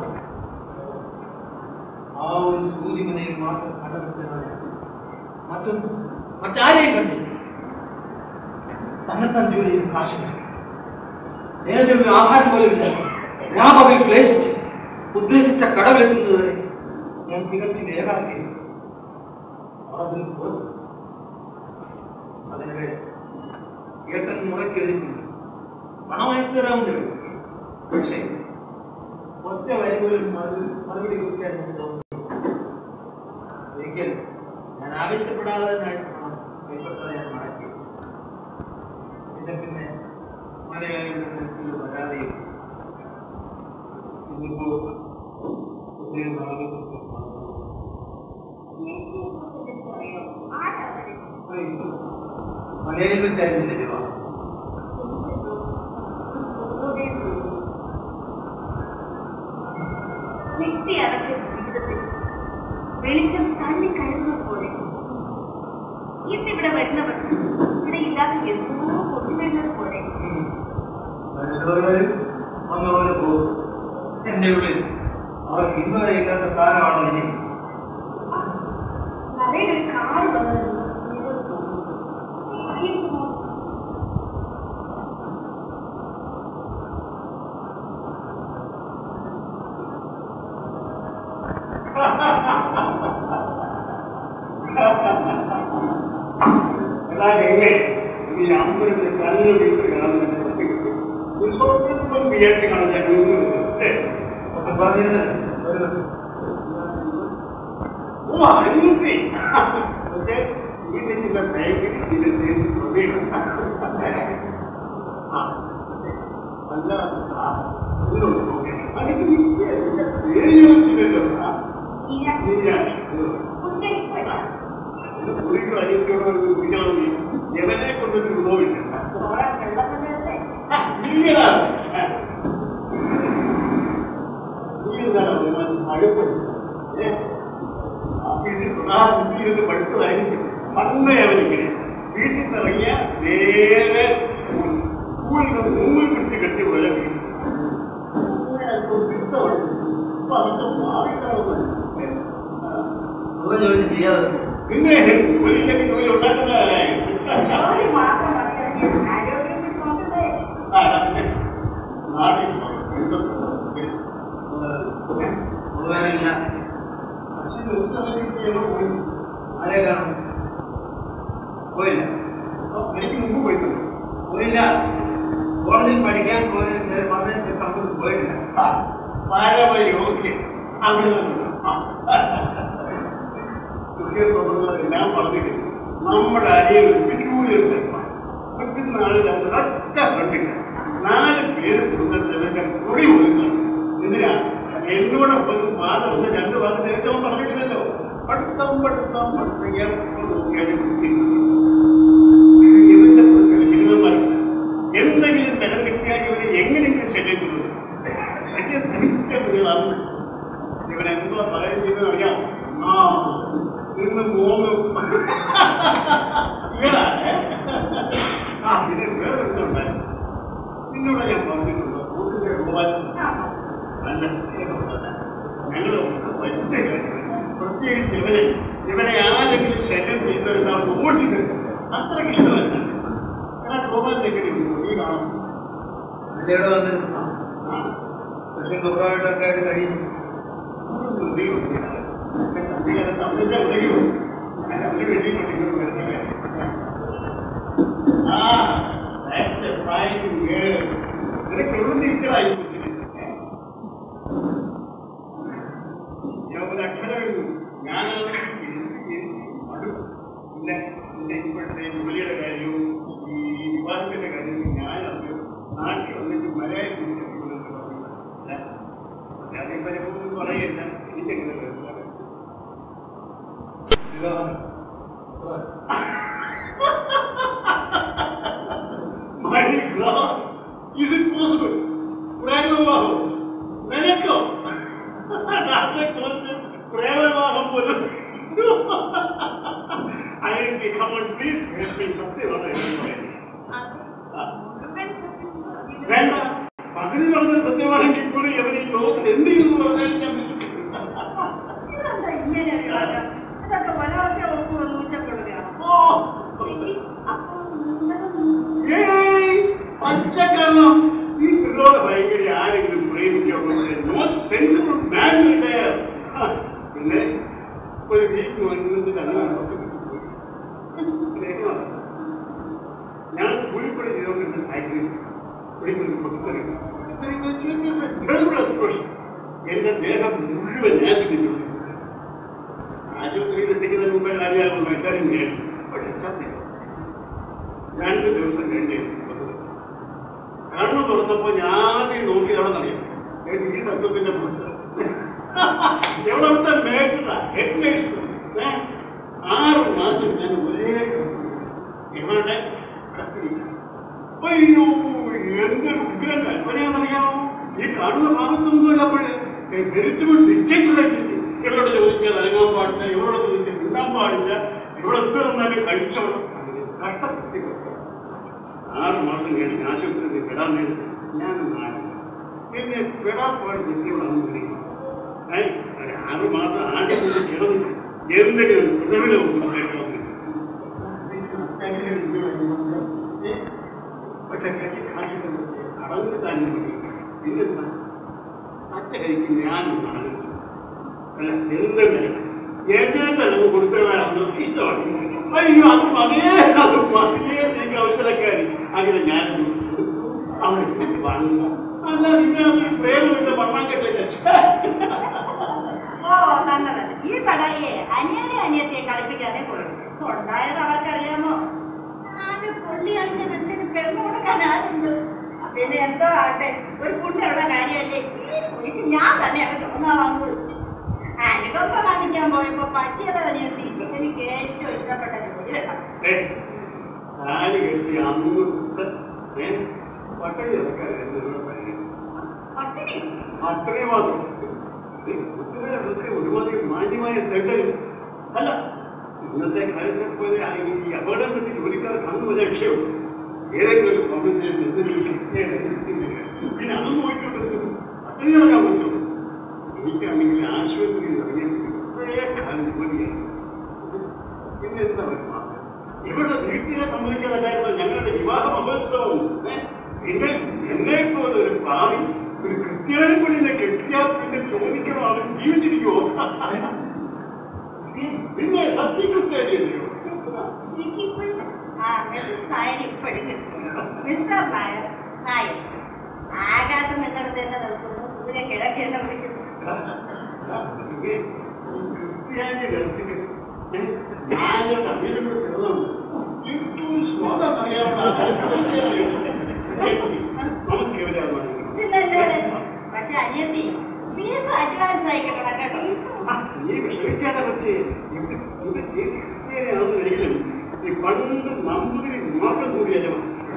ആ ഒരു സൂചിമനയിൽ മാത്രം കണ്ടെത്തുന്നതാണ് മറ്റൊന്നും മറ്റാരെയും കണ്ടില്ല തന്നെത്താൻ ജോലി ചെയ്ത് കാശില്ല നേരത്തെ ഒരു ആഹാരം പോലും ഇല്ല ഞാൻ പകൽ ക്ലേശിച്ച് ഉദ്ദേശിച്ച കടവിലെത്തുന്നത് വരെ ഞാൻ തികച്ചും ഏകാക്കി അതിൽ പോയി അതിനിടെ ഏട്ടൻ മുറയ്ക്ക് എഴുതിയിട്ടുണ്ട് പണമായിട്ട് തരാമെന്ന് പക്ഷേ ഒറ്റ വരി പോലും മറുപടി മറുപടി കൊടുക്കാൻ എനിക്ക് തോന്നുന്നു ഒരിക്കൽ ഞാൻ ആവശ്യപ്പെടാതെ തന്നെ പണം കൈപ്പെട്ടത് ഞാൻ മടക്കി പിന്നെ പിന്നെ മലയാളികളുടെ മനസ്സിൽ വരാതെയും ഇന്നിപ്പോ പുതിയ ഭാഗത്തൊക്കെ മലയാളികൾക്കായിരുന്നു രൂപ വ്യക്തി അടക്കിയ ജീവിതത്തിൽ വെളിച്ചം തള്ളി കയറുന്നത് പോലെ ഇന്നിവിടെ വരുന്നവർ ഇവിടെ ഇല്ലാതെ എന്തോ കൊണ്ടുവരുന്നത് പോലെ മനുഷ്യരും വന്നവര് പോകും എന്റെ ഉള്ളിൽ അവർക്ക് ഇന്നുവരെ ഇല്ലാത്ത കാലമാണോ ഇനി നിറയെ ഒരു കാറ് വന്നത് നിങ്ങൾക്ക് തോന്നുന്നു. അറിയുമോ? ഈ അമ്പലത്തിൽ കല്ല് വീട്ടിൽ കാണുന്നത് വിചാരിച്ച് കാണാൻ ഒക്കെ പറഞ്ഞിരുന്നത് ഒരു ഓ അനിയത്തി പക്ഷേ ഇതിന്റെ ബാങ്കിൽ ഇതിന്റെ പ്രതീക്ഷ അല്ല അതിന് പേര് ചോദിച്ചില്ലല്ലോ ഇര നീയാണ് ഉച്ചരിപ്പല്ല. കുറിക്കും അനിയത്തിയോട് കുറിക്കാവുന്ന എവനെ കൊണ്ടൊരു ഗുണമില്ല ഓരോ വെള്ളപ്പന്തലത്തെ പഠിത്തമായിരിക്കും പണ്ടേ അവനിങ്ങനെ വീട്ടിൽ നിന്ന് ഇറങ്ങിയ നേരെ സ്കൂളിൽ മൂന്നിൽ പിടിച്ച് കെട്ടി പോലെ സുഖ ജോലി ചെയ്യാതെ പിന്നെ ജോലിയിലേക്ക് ജോലി ഉണ്ടാക്കുന്നതല്ലേ ജോലി മാത്രം മതി. ആരോഗ്യത്തിൽ നോക്കണ്ടേ? നാട്ടിൽ മുഴുവനില്ല ആരെ കാണും പോയില്ല എനിക്ക് മുമ്പ് പോയിട്ടുണ്ട് പോയില്ല കോളേജിൽ പഠിക്കാൻ പോയി വന്നതിന് കമ്പനി പോയിട്ടില്ല പാരമായി യോഗ്യ അവിടെ ഞാൻ പറഞ്ഞിട്ട് നമ്മുടെ അരിയിൽ വിജൂലുണ്ട് പറ്റുന്ന ആള് ഒറ്റ കണ്ടില്ല നാല് പേര് കുടുംബത്തിലെ കുടി ഒതുങ്ങുന്നു എന്തിനാ എന്നോട് ഒരു വാദം ഒന്ന് രണ്ട് വാദം നേരത്തെ പറഞ്ഞിട്ടില്ലല്ലോ പഠിത്തം പഠിത്തം പഠിത്തം എപ്പോൾ നോക്കിയാലും ഇതിന്റെ മിനിമം എന്തെങ്കിലും തരം കിട്ടിയാൽ ഇവരെ എങ്ങനെയെങ്കിലും ശല്യപ്പെടുന്നു ഇവനെന്തോ പറയുന്നത് അറിയാം ആ ഇന്ന് മൂന്ന് ഇവനാ, ഏ? ആ ഇത് വേറെ ഒന്നുണ്ട് നിന്നോട് ഞാൻ പറഞ്ഞിട്ടുണ്ട് കൂട്ടുകാർ പോകാൻ നല്ല സ്നേഹമുള്ളവരാ. ഞങ്ങള് ഒറ്റ കാര്യം. പ്രത്യേകിച്ച് ഇവനെ ഇവനെ ആരെങ്കിലും ശല്യം ചെയ്യുന്നവർ അവർക്ക് ഓടിക്കുന്നത് അത്രയ്ക്ക് ഇഷ്ടമല്ല ഞാൻ ഗോപാലിലേക്ക് നീ കാണും അല്ലയുടെ വന്നിരുന്നു പക്ഷെ ഗൗരവമായിട്ടൊക്കെ ആയിട്ട് കഴിയും ഇപ്പോഴത്തെ ജോലിയുടെ കാര്യവും ഈ വിവാഹത്തിന്റെ കാര്യവും ഞാൻ അറിഞ്ഞു നാട്ടിൽ വന്നിട്ട് മലയാളം അതേപോലെ പറയില്ല എനിക്കെങ്ങനെ മനസ്സിലാക്കാം വിവാഹം My God! Is it possible? പ്രേമവിവാഹം നിനക്കോ അതേക്കുറിച്ച് പ്രേമവിവാഹം പോലും അയാൾക്ക് കമൺ പ്ലീസ് സത്യമാണ് വേണ്ട പകുതി പറഞ്ഞത് സത്യമാണെങ്കിൽ പോലും എവരെ ഈ ലോകത്തിൽ എന്ത് ചെയ്യുന്നു പറഞ്ഞാൽ ഞാൻ വിശ്വസിക്കുന്നു. ഇതെന്താ ഇങ്ങനെ ഒരു കാര്യം? ഇതൊക്കെ വല്ലാതെ ഒപ്പ് നിർമ്മിക്കപ്പെടുകയാണ്. ഓ എങ്കിൽ അപ്പോൾ നിങ്ങളും ഏ പച്ചക്കള്ളം ഈ പിള്ളോട് ഭയങ്കര ആരെങ്കിലും പ്രേമിക്കോ സെൻസിബിൾ മാൻ പിന്നെ ഒരു വീക്ക് വന്നിട്ട് തന്നെ ഞാൻ കൂലിപ്പണി ചെയ്തുകൊണ്ടിരുന്ന സൈക്കിളിൽ ഒരിക്കലും പൊട്ടിത്തെറി എന്റെ ദേഹം മുഴുവൻ ആശുപത്രി ആശുപത്രിയിൽ എത്തിക്കുന്നതിന് മുമ്പേ അറിയാമല്ലോ എല്ലാവരും ഞാൻ പക്ഷെ സത്യം രണ്ട് ദിവസം കഴിഞ്ഞ് കണ്ണു തുറന്നപ്പോ ഞാൻ ആദ്യം നോക്കിയതാണെന്നറിയാം ഏത് ഈ തത്വത്തിന്റെ പുറത്ത് എവിടത്തെ മേഖല ഹെഡ്ലൈറ്റ്സ് ആറ് മാസം ഞാൻ ഒരേ ഇവരുടെ കസ്റ്റഡി അയ്യോ എന്തൊരു ഉഗ്രം കൽപ്പനയാണെന്നറിയാമോ ഈ കാണുന്ന ഭാഗത്തൊന്നുമില്ലപ്പോഴേ വെരിറ്റബിൾ ഡിറ്റക്ടർ ഇവരോട് ചോദിക്കാൻ ഇറങ്ങാൻ പാടില്ല ഇവരോട് ചോദിക്കാൻ മിണ്ടാൻ പാടില്ല ഇവിടെ എന്ത് വന്നാലും കഴിച്ചോളാം കഷ്ടപ്പെട്ടി ആറ് മാസം കഴിഞ്ഞ് ആശുപത്രിയിൽ വിടാൻ നേരം ഞാൻ നാല് പിന്നെ വിടാൻ പോയി നിൽക്കണമെന്ന് ഒരു ആറ് മാസം ആദ്യം കിടന്നു എന്തെങ്കിലും ഉടവിലും പക്ഷെ കൈക്ക് കാശില്ല അടങ്ങി തന്നെ മതി പിന്നെന്താ മറ്റേ കൈക്ക് ഞാനും നടന്നു അല്ല എന്തെങ്കിലും എന്നെ നമുക്ക് കൊടുത്തവരാണെന്ന് അയ്യോ അത് മതിയേ അത് മതിയേ എനിക്ക് അവസരക്കാരി അങ്ങനെ ഞാൻ അവിടെ വാങ്ങുക അല്ല നിങ്ങൾ പ്രേമമില്ല പണ്ണാക്കട്ടില്ല ഓ നല്ലത് ഈ പടായിയെ അന്യനെ അന്യത്തെ കളിപ്പിക്കാതെ കൊള്ളും ഉണ്ടായത് അവർക്കറിയാമോ ആകെ പുള്ളി കളിച്ച വെച്ചിന് പെരുന്ന് കൊടുക്കാൻ ആരുണ്ട് പിന്നെ എന്തോ ആട്ടെ ഒരു കുട്ടിയുടെ കാര്യമല്ലേ ഈ കുഴിക്ക് ഞാൻ തന്നെ അത് ചുമന്നാളാകുള്ളൂ അനുകമ്പ കാണിക്കാൻ പോയപ്പോ പറ്റിയത് അനിയത്തി എനിക്ക് ഏറ്റവും ഇഷ്ടപ്പെട്ട ജോലി കേട്ടോ താലി കെട്ടി അന്ന് പട്ടണി ഇറക്കാൻ പട്ടിണി അത്രയും മാത്രം കുട്ടികളെ വൃത്തി ഒരുമാതിരി മാന്യമായ തെറ്റ് അല്ല ഇന്നത്തെ കാലത്തെ പോലെ ഈ അപകടം പറ്റി ജോലിക്കാർ കണ്ണു ലക്ഷ്യവും ഏതെങ്കിലും ഒരു ഭവനത്തിൽ എന്തെങ്കിലും പിന്നെ അതൊന്നും പോയിട്ടുണ്ട് അത്രയും ഇറങ്ങാൻ പറ്റും എനിക്കാണെങ്കിൽ ആശുപത്രിയിൽ ഇറങ്ങിയിട്ട് ഇപ്പോഴേ കാലം ജോലിയായി പിന്നെ എന്താ പറയുക ഇവിടെ വീട്ടിലെ സംബന്ധിക്കാതായിരുന്നു ഞങ്ങളുടെ വിവാഹ മഹോത്സവം പിന്നെ എന്നെ പോലെ ഒരു ഭാവി ഒരു ക്രിസ്ത്യാനി പെണ്ണിനെ കെട്ടിയാൽ പിന്നെ ചോദിക്കണം അവൻ ജീവിച്ചിരിക്കുമോ പിന്നെ സത്യക്രിസ്ത്യാനിയല്ലയോ ആ മിസ്സസ് നായർ ഇപ്പോഴും മിസ്റ്റർ നായർ നായർ ആകാശം നിന്നിടത്ത് തന്നെ നിൽക്കുന്നു ഇതിനെ കിഴക്ക് എന്ന് വിളിക്കുന്നു ക്രിസ്ത്യാനി രഹസ്യം ഞാൻ തമ്മിലുള്ള കിടന്നു ഏറ്റവും സ്വാദം നമുക്ക് ഇവരെ ഇല്ലല്ലേ? പക്ഷെ അനിയത്തി ഫീസ് അഡ്വാൻസ് ആയിക്കണം കേട്ടോ നീ വിഷമിക്കാതെ പറ്റി ഇത് ഇത് ക്രിസ്ത്യാനിയാണെന്നെങ്കിലും ഈ പണ്ട് നമ്പൂതിരി മാത്രം കൂടിയല്ലോ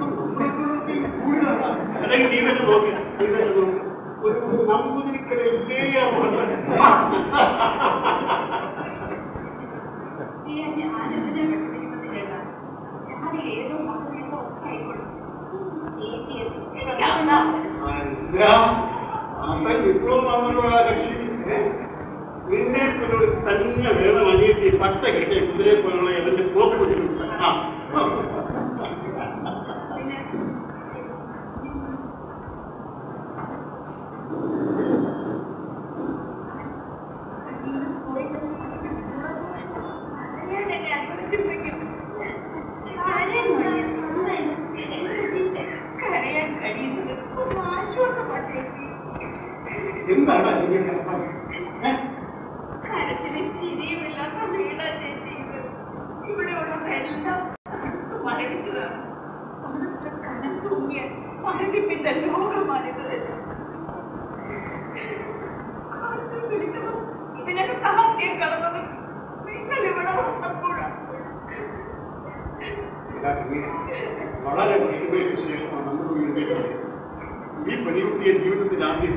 അല്ലെങ്കിൽ നീ തന്നെ നോക്കി നീ തന്നെ നോക്കി ഒരു നമ്പൂതിരിക്കടെ ഈ ആനന്ദിനെ പഠിപ്പിക്കുന്നതിലേക്കാ ഞാൻ ഏതോ മക്കളിപ്പോ ആയിക്കോളും ചേച്ചി എനിക്ക് അമ്മ വിപ്ലവമാണെന്നുള്ള കക്ഷി നിന്നെ പോലൊരു തന്നെ വേണം അനിയത്തി പട്ട കെട്ടിയ കുതിരയെ പോലുള്ള എവന്റെ പോക്ക് പിടിച്ചിട്ടുണ്ട് ആ പിന്നെ കരയാൻ കഴിയുന്നത് ഒന്ന് ആശ്വാസപ്പെട്ടേക്ക് എന്താണ് അതിന്റെ കരച്ചിലും ചിരിയുമില്ലാത്ത വീടാ ചേച്ചി ഇത് ഇവിടെ ഉള്ളവരെല്ലാം മരവിച്ചതാണ് അവിടുത്തെ കനം തൂങ്ങിയ മരവിപ്പിന്റെ ലോകമാണിത് കാലത്തിൽ വിളിച്ചതും ഇതിനൊക്കെ താമസിക്കാൻ കടന്നത് നിങ്ങൾ ഇവിടെ വന്നപ്പോഴാണ് വളരെ ദീർഘയ്ക്ക് ശേഷമാണ് നമ്മൾ ഉയർന്നത് ഈ പെൺകുട്ടിയെ ജീവിതത്തിൽ ആദ്യം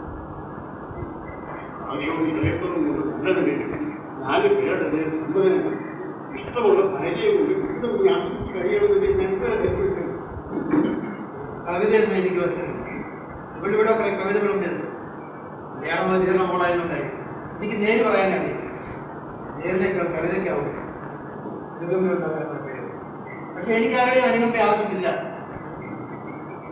ആദ്യവും ഇളയപ്പനും നല്ല നിലയിൽ നാല് പേരുടെ സമ്മതനം ഇഷ്ടമുള്ള ഭാര്യയെ കൂടി വീണ്ടും ആശിച്ച് കഴിയണമെന്ന് ഞാൻ ഇതുവരെ തെറ്റിവിട്ടു കവിതയൊന്നും എനിക്ക് വശമില്ല ഇവിടെ ഇവിടെ കുറെ കവിതകളുണ്ട് മലയാളം മതിയുള്ള മോളായതുകൊണ്ടായി എനിക്ക് നേര് പറയാനാണ് നേരിനേക്കാൾ കവിതയ്ക്കാവും പക്ഷെ എനിക്ക് ആരുടെയും അനുകമ്പ ആവശ്യമില്ല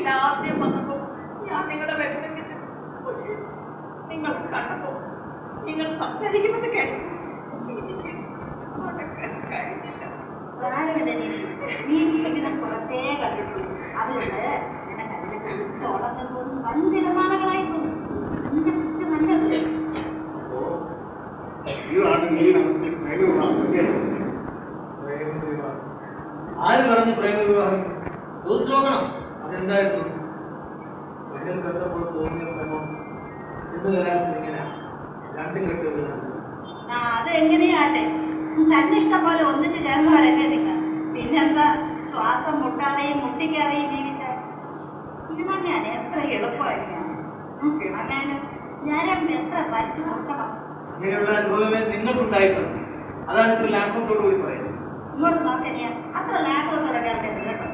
വീട്ടിൽ ആദ്യം വന്നപ്പോ ഞാൻ നിങ്ങളുടെ വരുന്നെങ്കിൽ പക്ഷേ നിങ്ങൾ കണ്ടപ്പോ നിങ്ങൾ സംസാരിക്കുന്നത് കേട്ടു എനിക്ക് അടക്കാൻ കഴിഞ്ഞില്ല നീ ഇങ്ങനെ കുറച്ചേ കണ്ടിട്ടു അതുകൊണ്ട് നിനക്ക് അതിനെ കുറിച്ച് ഉളകുന്നതും വൻതിരമാലകളായി തോന്നും നിന്റെ കുറിച്ച് നല്ലത് ഇതാണ് നീ നമുക്ക് പ്രേമവിവാഹമല്ലേ? പ്രേമവിവാഹം. ആര് പറഞ്ഞു പ്രേമവിവാഹം ചോദിച്ചു നോക്കണം അതെന്തായിരുന്നു മകൻ കണ്ടപ്പോൾ തോന്നിയ പ്രേമം എന്ന് കലാശം ഇങ്ങനെ രണ്ടും കെട്ടുകളാണ് ആ അത് എങ്ങനെയാട്ടെ തന്നെ ഇഷ്ടം പോലെ ഒന്നിച്ച് ചേർന്നവരല്ലേ നിങ്ങൾ പിന്നെന്താ ശ്വാസം മുട്ടാതെയും മുട്ടിക്കാതെയും ജീവിച്ചാൽ ഇത് തന്നെയാണ് എത്ര എളുപ്പമായിരിക്കാം പിണങ്ങാനും ഞാൻ എത്ര വലിച്ചു കൊടുക്കണം ഇങ്ങനെയുള്ള അനുഭവമേ നിങ്ങൾക്കുണ്ടായിട്ടുണ്ട് അതാണ് ഇപ്പോൾ ലാപ്ടോപ്പോട് കൂടി പറയുന്നത് ഇങ്ങോട്ട് നോക്കിയാ അത്ര ലാഘവത്തോടെ കേൾക്കരുത് കേട്ടോ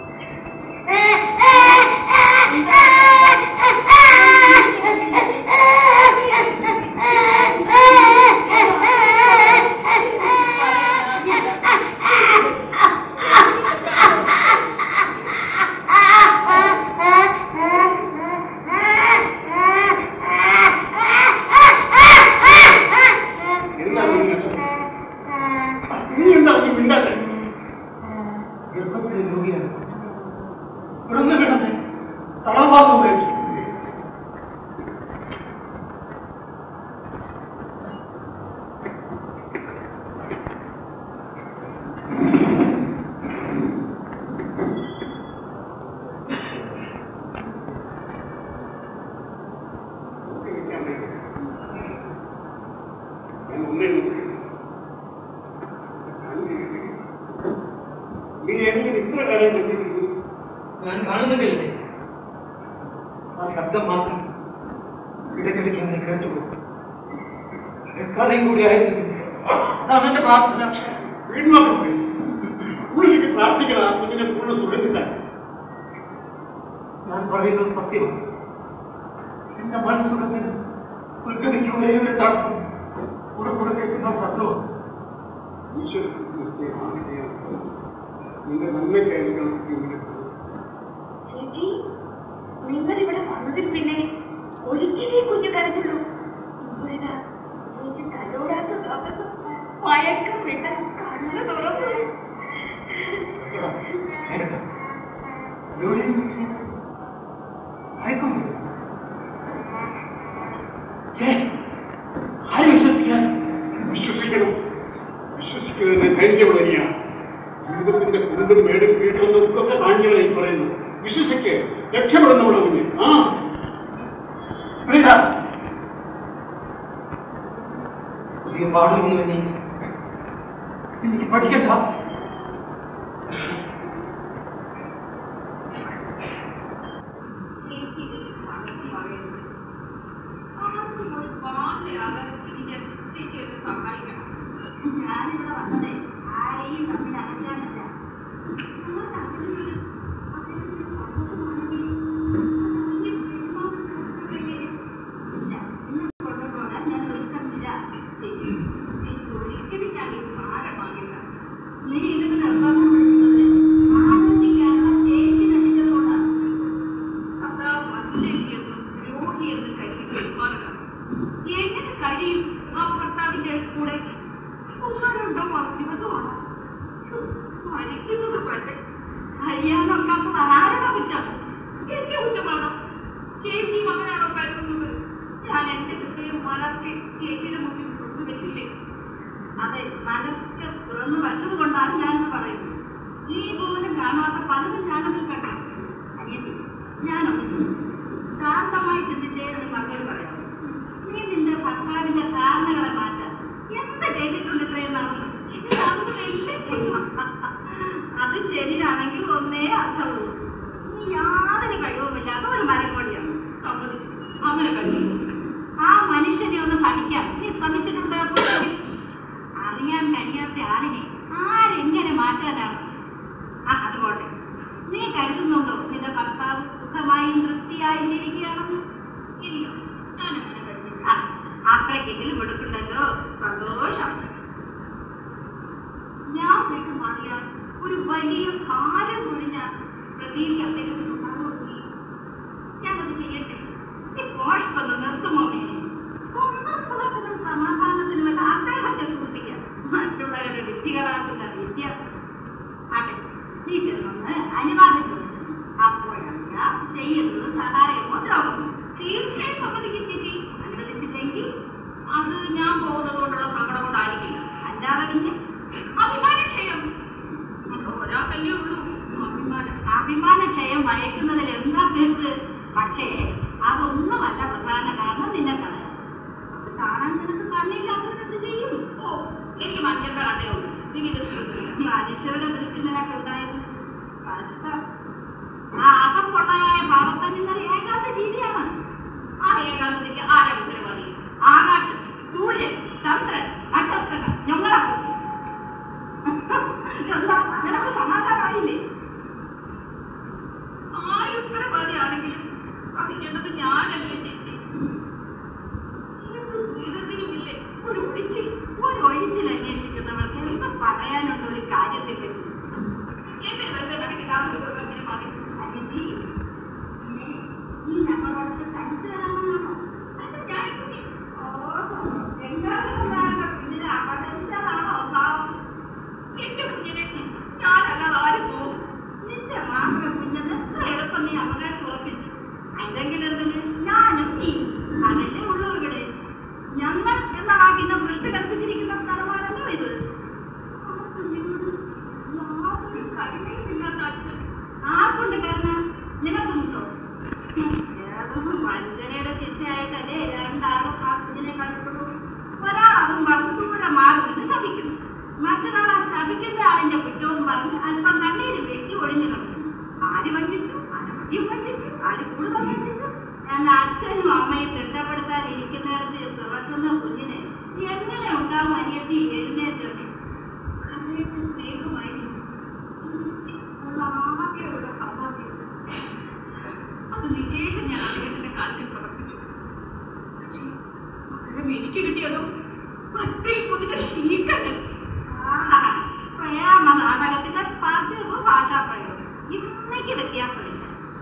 എന്താ നീ മിണ്ടാത്തെ? നീ എന്താ നീ മിണ്ടാത്തെ? ഗർഭത്തിലെ രോഗിയാണ് കിടന്ന് കിടന്ന് തളർവാദം ഉപയോഗിച്ചു ഇരിക്കാൻ വയ്യ. ഞാൻ ഒന്നേ നോക്കൂ. ഞാൻ ജീവിക്കുന്നു. നീ എങ്ങനെ ഇത്ര കാലം ജീവിക്കുന്നു ഞാൻ കാണുന്നില്ലേ ആ ശബ്ദം മാത്രം ഇടയ്ക്കിടയ്ക്ക് അങ്ങനെ കേട്ടുപോകും കേൾക്കാതെയും കൂടി ആയിരുന്നു അതാണ് എന്റെ പ്രാർത്ഥന വീട്ടിലൊക്കെ പോയി ഉള്ളിലേക്ക് പ്രാർത്ഥിക്കണം ആ കുഞ്ഞിനെ കൂടുതൽ സുഖത്തില്ല ഞാൻ പറയുന്നത് സത്യമാണ് എന്റെ മനസ്സുഖത്തിന് ഉൾക്കടിക്ക് ഒരേ ഒരു തടസ്സം ഉറപ്പുറക്കേക്കുന്ന ശബ്ദവും ഈശ്വരനെ ആഗ്രഹിക്കാം നിന്റെ നന്മയ്ക്കായിരിക്കണം ഇവിടെ ചേച്ചി നിങ്ങൾ ഇവിടെ വന്നതിൽ പിന്നെ ഒരിക്കലേ കുഞ്ഞു കരഞ്ഞുള്ളൂ ഇപ്പോഴിതാ ചേച്ചി തലോടാത്ത സമയത്ത് മയക്കം വിട്ട കണ്ണു തുറന്നു ജോലിയെ കുറിച്ച് ഭയക്കുന്നില്ല ഛേ, ആര് വിശ്വസിക്കാൻ വിശ്വസിക്കണം വിശ്വസിക്കുന്നതിന് ധൈര്യമുള്ള ജീവിതത്തിന്റെ കുണ്ടും മേടും വീട്ടിലൊന്നും ഒക്കെ കാണികളായി പറയുന്നു വിശ്വസിക്ക് രക്ഷപ്പെടുന്നവളോ കുഞ്ഞ് ആ പ്രീത പുതിയ പാടുന്നു നീ എനിക്ക് പഠിക്കണ്ട ചേച്ചി ഇതിൽ വഴക്ക് പറയരുത്. ആർക്കും ഒരു ബാധയാകാതെ തിരിഞ്ഞ് ചേച്ചി ഒന്ന് സഹായിക്കണം. ഞാനിവിടെ വന്നതേ ആരെയും തമ്മിൽ അകറ്റാനല്ല. നിങ്ങൾ തമ്മിൽ അദ്ദേഹത്തിന് സമ്മതമാണെങ്കിൽ അതിന് പെരുമാറുന്ന കർത്തവ്യമേ. ഇല്ല, എന്നെ കൊണ്ടുപോകാൻ ഞാൻ ഒരുക്കമില്ല. ചേച്ചി, ചേച്ചി ഒരിക്കലും ഞാൻ ഈ ഭാരമാകില്ല. നീ ഇതിന് നിർബന്ധപ്പെടുത്തുന്നത് ആലോചിക്കാനുള്ള ശേഷി നശിച്ചതുകൊണ്ടാണ് അതാ മനുഷ്യനെന്നും രോഗിയെന്നും കരുതി പെരുമാറുക എങ്ങനെ കഴിയും ആ ഭർത്താവിന്റെ കൂടെ ഉമ്മാരുണ്ടോ ദിവസമാണ് മരിക്കുന്നത് പോലെ കഴിയാനൊക്കാത്തത് ആരുടെ കുറ്റം എന്റെ കുറ്റമാണോ ചേച്ചി മകനാണോ കരുതുന്നത് ഞാൻ എന്റെ ഹൃദയം വളർത്തി ചേച്ചിയുടെ മുമ്പിൽ കൊണ്ടുവച്ചില്ലേ അതെ മനസ്സ് തുറന്നു വന്നത് കൊണ്ടാണ് ഞാനിത് പറയുന്നത് നീ പോലും കാണാത്ത പലതും ഞാനതിൽ കണ്ടു അനിയത്തി ഞാനൊന്ന് ശാന്തമായി ചിന്തിച്ചേ എന്ന് മകൾ പറയാം നീ നിന്റെ ഭർത്താവിന്റെ ധാരണകളെ മാറ്റാൻ എന്ത് ചെയ്തിട്ടുണ്ട് ഇത്രയും നാളും ഇത് അതൊന്നും വലിയ പുണ്യം. അത് ശരിയാണെങ്കിൽ ഒന്നേ അർത്ഥമുള്ളൂ നീ യാതൊരു കഴിവുമില്ലാത്ത ഒരു മരക്കൊടിയാണ് സമ്മതിച്ചു അങ്ങനെ കരുതുന്നു ആ മനുഷ്യനെ ഒന്ന് പഠിക്കാൻ നീ ശ്രമിച്ചിട്ടുണ്ടോ അറിയാൻ കഴിയാത്ത ആളിനെ ആരെങ്ങനെ മാറ്റാനാണ് ആ അതുപോട്ടെ നീ കരുതുന്നുണ്ടോ നിന്റെ ഭർത്താവ് സുഖമായും തൃപ്തിയായും ജീവിക്കുകയാണെന്ന് ഇല്ല ഞാനങ്ങനെ കരുതുന്നു ആ, അത്രയ്ക്കെങ്കിലും എടുക്കണ്ടല്ലോ സന്തോഷം ഞാൻ വീട്ടു മാറിയാൽ ഒരു വലിയ ഭാരം ഒഴിഞ്ഞ പ്രതീതി അദ്ദേഹത്തിന് ഉണ്ടാകുമെന്ന് എന്ന് അനുവാദം ചോദിച്ചു അപ്പോഴറിയാം ചെയ്യുന്നത് സഹായമോ ദ്രോഹമോ തീർച്ചയായും സമ്മതിക്കും ചേച്ചി അനുവദിച്ചില്ലെങ്കിൽ അത് ഞാൻ പോകുന്നത് കൊണ്ടുള്ള സങ്കടം കൊണ്ടായിരിക്കില്ല അല്ലാതെ പിന്നെ അഭിമാനക്ഷയം അത് ഒരാൾക്കല്ലേ ഉള്ളൂ അഭിമാനം അഭിമാനക്ഷയം വയക്കുന്നതിൽ എന്താ തീർത്ത് പക്ഷേ അതൊന്നുമല്ല പ്രധാന കാരണം നിന്നെ കളയാം അത് കാണാൻ നിനക്ക് കണ്ണില്ലാത്തത് ചെയ്യും ഓ എനിക്ക് മനുഷ്യരുടെ കണ്ടേ ഉള്ളൂ എനിക്ക് ദൃഷ്ടി മനുഷ്യരുടെ ദൃഷ്ടി നിനക്ക് ഉണ്ടായിരുന്നു കഷ്ടം ആ അകം പൊള്ളയായ പാവത്തന്നെ ഏകാന്ത രീതിയാണ് ആ ഏകാന്തതയ്ക്ക് ആരാ ഉത്തരവാദി ആകാശം സൂര്യൻ ചന്ദ്രൻ നക്ഷത്രങ്ങൾ ഞങ്ങളാ എന്താ നിനക്ക് സമാധാനമായില്ലേ ആര് ഉത്തരവാദിയാണെങ്കിലും അറിയേണ്ടത് ഞാനല്ലേ ചേച്ചി ജീവിതത്തിനുമില്ലേ ഒരു ഒഴിച്ചിൽ ഒരു ഒഴിച്ചിൽ അന്വേഷിക്കുന്നവർക്ക് എന്ത് പറയാനുള്ള ഒരു കാര്യത്തെ പറ്റി എന്നെ വെറുതെ കണക്കിടാതെ അങ്ങനെ മതി അനിയത്തി പിന്നെ നീ ഞങ്ങളോട് തനിച്ച് തരാമെന്നാണോ അല്ല ഞാൻ കുഞ്ഞി ഓഹോ എങ്ങാനും കുഞ്ഞിനെ അപകരിച്ചതാണോ പാവം എന്റെ കുഞ്ഞിനെ ഞാനല്ലാതെ ആരും പോകും നിന്റെ മാത്രം കുഞ്ഞിന് എളുപ്പം നീ അവകാശം ഉറപ്പിച്ചു അല്ലെങ്കിൽ എന്തിന് ഞാനും നീ അതല്ലേ ഉള്ളൂ ഇവിടെ ഞങ്ങൾ എന്ന വാക്കിന്റെ വൃത്തി കൽപ്പിച്ചിരിക്കുന്ന സ്ഥലമാണല്ലോ ഇത് ആ കുഞ്ഞിനോട് യാതൊരു കരുണയുമില്ലാത്ത അച്ഛൻ ആർക്കൊണ്ട് കാരണം നിനക്കുണ്ടോ ഏതൊന്നും വഞ്ചനയുടെ ശിക്ഷയായിട്ടല്ലേ രണ്ടാളും ആ കുഞ്ഞിനെ കണ്ടിട്ടുള്ളൂ ഒരാളും വസ്തുവിടെ മാറുമെന്ന് ശപിക്കുന്നു മറ്റൊരാൾ ആ ശപിക്കുന്ന ആളിന്റെ കുറ്റവും പറഞ്ഞ് അല്പം കണ്ണീര് വെട്ടി ഒഴിഞ്ഞു കളഞ്ഞു ആര് വഞ്ചിച്ചു ആരും വഞ്ചിച്ചു ആര് കൂടുതൽ വഞ്ചിച്ചു എന്ന അച്ഛനും അമ്മയും തിട്ടപ്പെടുത്താൻ ഇരിക്കുന്നിടത്ത് തുറക്കുന്ന കുഞ്ഞിനെ എങ്ങനെ ഉണ്ടാവും അനിയത്തി എഴുന്നേറ്റത് അതിലേക്ക് സ്നേഹമായി ഉള്ള ആകെയുള്ള സമ്പാദ്യം അത് വിശേഷം ഞാൻ അദ്ദേഹത്തിന്റെ കാലത്തിൽ പ്രവർത്തിച്ചു പക്ഷേ പകരം എനിക്ക് കിട്ടിയതും മറ്റേ കുതികൾ നീക്കങ്ങൾ പ്രയാമ നാടകത്തിന്റെ പതിവ് ഭാഷാപ്രയോഗം ഇന്നേക്ക് വ്യത്യാസമില്ല